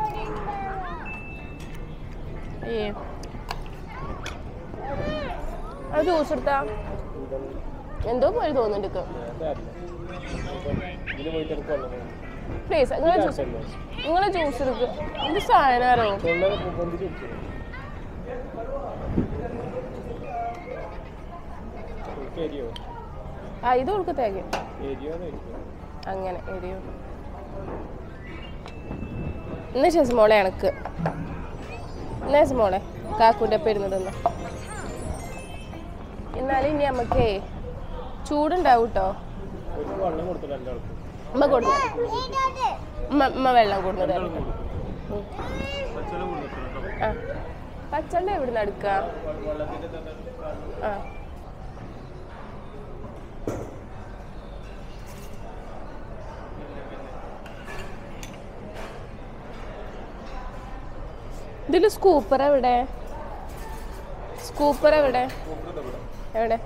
ഏ അത് ജ്യൂസ് എടുത്താ എന്തോ പോലെ തോന്നുന്നുണ്ട് ഇക്ക്. ഇതിന് പോയിട്ട് എനിക്ക് കൊള്ളണം പ്ലീസ് നിങ്ങളെ ജ്യൂസ് നിങ്ങളെ ജ്യൂസ് എടുക്കുക ഇത് സാധനമാണോ തൊള്ളേനെ പൊന്തിച്ച് കുടിച്ചു എനിക്ക് എരിയോ ആ ഇത് കൊടുക്ക് തേങ്ങ എരിയോന്ന് ചോദിക്കും അങ്ങനെ എരിയോ എന്നാ ശേഷം മോളെ എനക്ക് എന്നാ ശേഷം മോളെ കാക്കൂൻ്റെ ഒപ്പം ഇരുന്നതെന്ന് എന്നാലും ഇനി നമുക്കേ ചൂടുണ്ടാവും കേട്ടോ ഒരു വെള്ളം കൊടുത്തില്ല രണ്ടാൾക്കും ഉമ്മ കൊടുന്നു ഉമ്മ ഉമ്മ വെള്ളം കൊടുന്നത് പച്ചവെള്ളം കൊടുത്തിട്ടുണ്ട് കേട്ടോ ആ പച്ചണ്ട എവിടുന്ന് എടുക്കുക വെള്ളത്തിൻ്റെ തന്നെ ആ ഇതിൽ സ്കൂപ്പർ എവിടെ സ്കൂപ്പർ എവിടെ എവിടെ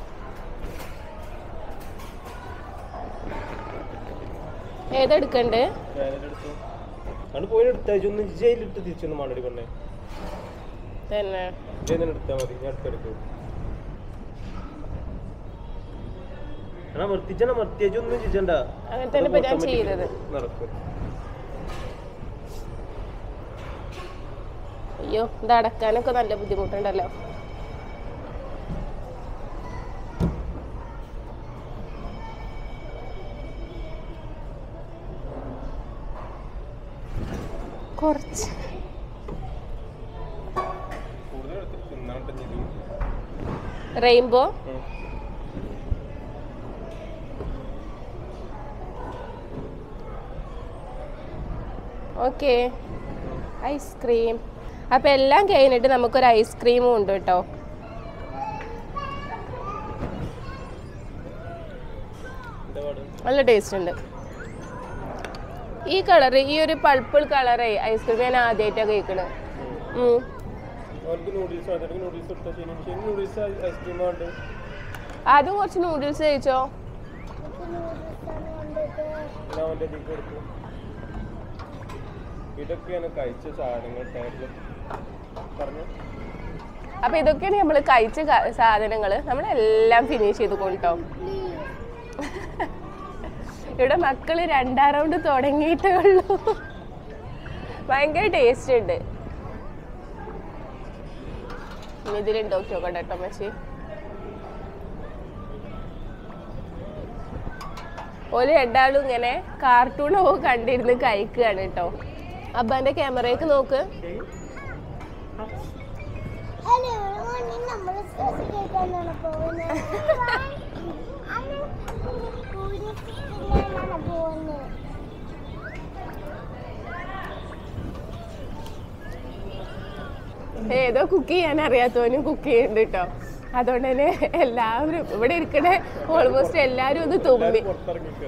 ഏതെടുക്കണ്ട് വേദനെടുത്തു ആണ് പോയി എടുത്താൽ ഒന്ന് ജയിലിട്ട് തിരിച്ചൊന്ന് മണ്ണടി കൊണ്ടേ തന്നെ ജയിലിൽ എടുത്താൽ മതി ഞാൻ അടുത്തെടുക്കും ആണോ വർത്തിച്ചാണ് മർത്തിയാച്ചൊന്നും ചിച്ചണ്ട അങ്ങനെ തന്നെ ഇപ്പൊ ഞാൻ ചെയ്തത് നടക്കും അയ്യോ ഇത് അടക്കാനൊക്കെ നല്ല ബുദ്ധിമുട്ടുണ്ടല്ലോ കുറച്ച് കൂടുതൽ എടുത്തിട്ട് തിന്നാണ്ട് ഇതും റെയിൻബോ ഉം. ഓക്കെ ഐസ്ക്രീം അപ്പൊ എല്ലാം കഴിഞ്ഞിട്ട് നമുക്കൊരു ഐസ്ക്രീമും ഉണ്ട് കേട്ടോ എന്താ പാട് നല്ല ടേസ്റ്റ് ഉണ്ട് ഈ കളർ ഈ ഒരു പൾപ്പിൾ കളറേ ഐസ്ക്രീം ഞാൻ ആദ്യമായിട്ടാണ് കഴിക്കണത് ഉം. അവർക്ക് നൂഡിൽസ് അതിനൊക്കെ നൂഡിൽസ് കൊടുത്താൽ ശരി ശരി നൂഡിൽസ് ഐസ്ക്രീം വേണ്ട ആദ്യം കുറച്ച് നൂഡിൽസ് കഴിച്ചോ ഞാൻ അവൻ്റെ ഇതിൽ കൊടുക്കും ഇതൊക്കെയാണ് കഴിച്ച സാധനങ്ങൾ ടേബിൾ പറഞ്ഞു അപ്പൊ ഇതൊക്കെയാണ് നമ്മൾ കഴിച്ച സാധനങ്ങൾ നമ്മളെല്ലാം ഫിനിഷ് ചെയ്ത് കൊണ്ടോ ഇവിടെ മക്കള് രണ്ടാം റൗണ്ട് തുടങ്ങിയിട്ടേ ഉള്ളൂ ഭയങ്കര ടേസ്റ്റ് ഉണ്ട് ഇനി ഇതിലുണ്ടോ നോക്കട്ടെ കേട്ടോ മച്ചി ഒരു രണ്ടാളും ഇങ്ങനെ കാർട്ടൂണൊക്കെ കണ്ടിരുന്ന് കഴിക്കുകയാണ് കേട്ടോ അബ്ബാന്റെ ക്യാമറയ്ക്ക് നോക്ക് ഹലോ നമ്മൾ സ്ട്രെസ് കേൾക്കാനാണ് പോകുന്നത് കൂടിയാണ് പോകുന്നത് ഏതോ കുക്ക് ചെയ്യാൻ അറിയാത്തവനും കുക്ക് ചെയ്യുന്നുണ്ട് കേട്ടോ അതുകൊണ്ട് തന്നെ എല്ലാവരും ഇവിടെ ഇരിക്കണ ഓൾമോസ്റ്റ് എല്ലാവരും ഒന്ന് തുമ്മി പുറത്തിറങ്ങിക്കുക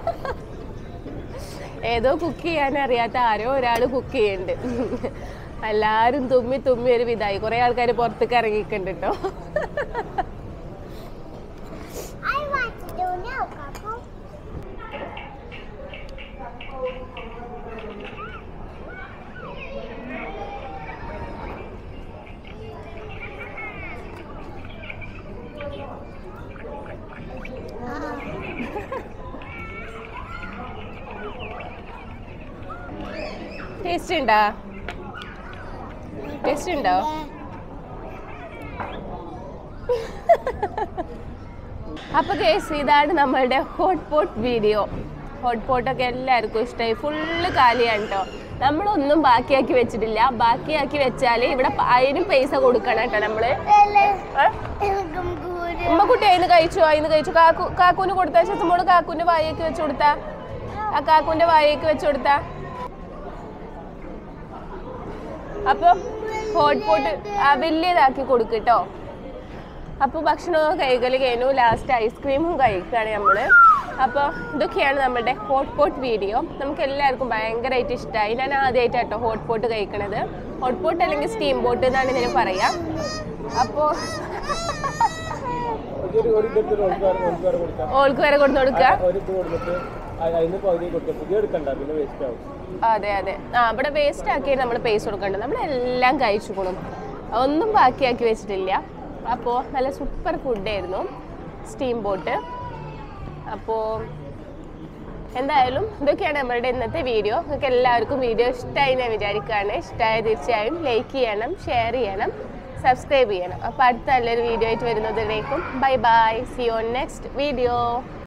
ഏതോ കുക്ക് ചെയ്യാൻ അറിയാത്ത ആരോ ഒരാൾ കുക്ക് ചെയ്യുന്നുണ്ട് എല്ലാവരും തുമ്മി തുമ്മി ഒരു വിധായി കുറെ ആൾക്കാർ പുറത്തേക്ക് ഇറങ്ങിയിട്ടുണ്ട് കേട്ടോ I want to do now, Kaku. Taste ഉണ്ടോ ടേസ്റ്റ് ഉണ്ടോ അപ്പൊ കേസ് ഇതാണ് നമ്മളുടെ ഹോട്ട് പോട്ട് വീഡിയോ ഹോട്ട് പോട്ടൊക്കെ എല്ലാവർക്കും ഇഷ്ടമായി ഫുള്ള് കാലിയാണ് കേട്ടോ നമ്മളൊന്നും ബാക്കിയാക്കി വെച്ചിട്ടില്ല ബാക്കിയാക്കി വെച്ചാൽ ഇവിടെ പ- അതിനും പൈസ കൊടുക്കണം കേട്ടോ നമ്മള് ഏ? ഉമ്മക്കുട്ടി അതിന് കഴിച്ചു അതിന് കഴിച്ചു കാക്കു കാക്കൂന് കൊടുത്താ ചെത്തുമ്പോൾ കാക്കൂന്റെ വായേക്ക് വെച്ച് കൊടുത്താ ആ കാക്കൂന്റെ വായേക്ക് വെച്ച് കൊടുത്താ അപ്പൊ ഹോട്ട് പോട്ട് വലിയതാക്കി കൊടുക്കട്ടോ അപ്പോൾ ഭക്ഷണമൊക്കെ കഴിക്കൽ കഴിഞ്ഞു ലാസ്റ്റ് ഐസ്ക്രീമും കഴിക്കുകയാണ് നമ്മൾ അപ്പോൾ ഇതൊക്കെയാണ് നമ്മുടെ ഹോട്ട് പോട്ട് വീഡിയോ നമുക്ക് എല്ലാവർക്കും ഭയങ്കരമായിട്ട് ഇഷ്ടമായി ഞാൻ ആദ്യമായിട്ടാട്ടോ ഹോട്ട് പോട്ട് കഴിക്കണത് ഹോട്ട് പോട്ട് അല്ലെങ്കിൽ സ്റ്റീം ബോട്ട് എന്നാണ് ഇതിന് പറയാം അപ്പോൾ ഒരു ഒരു ഇതെടുത്തിട്ട് ഓൾക്കാർ ഓൾക്കാർ കൊടുക്കാം ഓൾക്ക് വരെ കൊടുത്തു കൊടുക്കുക ഒരു ഇത് കൊടുത്തിട്ട് അ- അതിന് പകുതി കൊടുക്കുക പുതിയ എടുക്കണ്ട പിന്നെ വേസ്റ്റ് ആവും അതെ അതെ ആ ഇവിടെ വേസ്റ്റ് ആക്കി നമ്മൾ പൈസ കൊടുക്കണ്ട നമ്മളെല്ലാം കഴിച്ചു കൊടുക്കും ഒന്നും ബാക്കിയാക്കി വെച്ചിട്ടില്ല അപ്പോൾ നല്ല സൂപ്പർ ഫുഡായിരുന്നു സ്റ്റീം ബോട്ട് അപ്പോൾ എന്തായാലും ഇതൊക്കെയാണ് നമ്മളുടെ ഇന്നത്തെ വീഡിയോ നിങ്ങൾക്ക് എല്ലാവർക്കും വീഡിയോ ഇഷ്ടമായി ഞാൻ വിചാരിക്കുകയാണ് ഇഷ്ടമായ തീർച്ചയായും ലൈക്ക് ചെയ്യണം ഷെയർ ചെയ്യണം സബ്സ്ക്രൈബ് ചെയ്യണം അപ്പോൾ അടുത്ത നല്ലൊരു വീഡിയോ ആയിട്ട് വരുന്നതിലേക്കും bye bye see on next video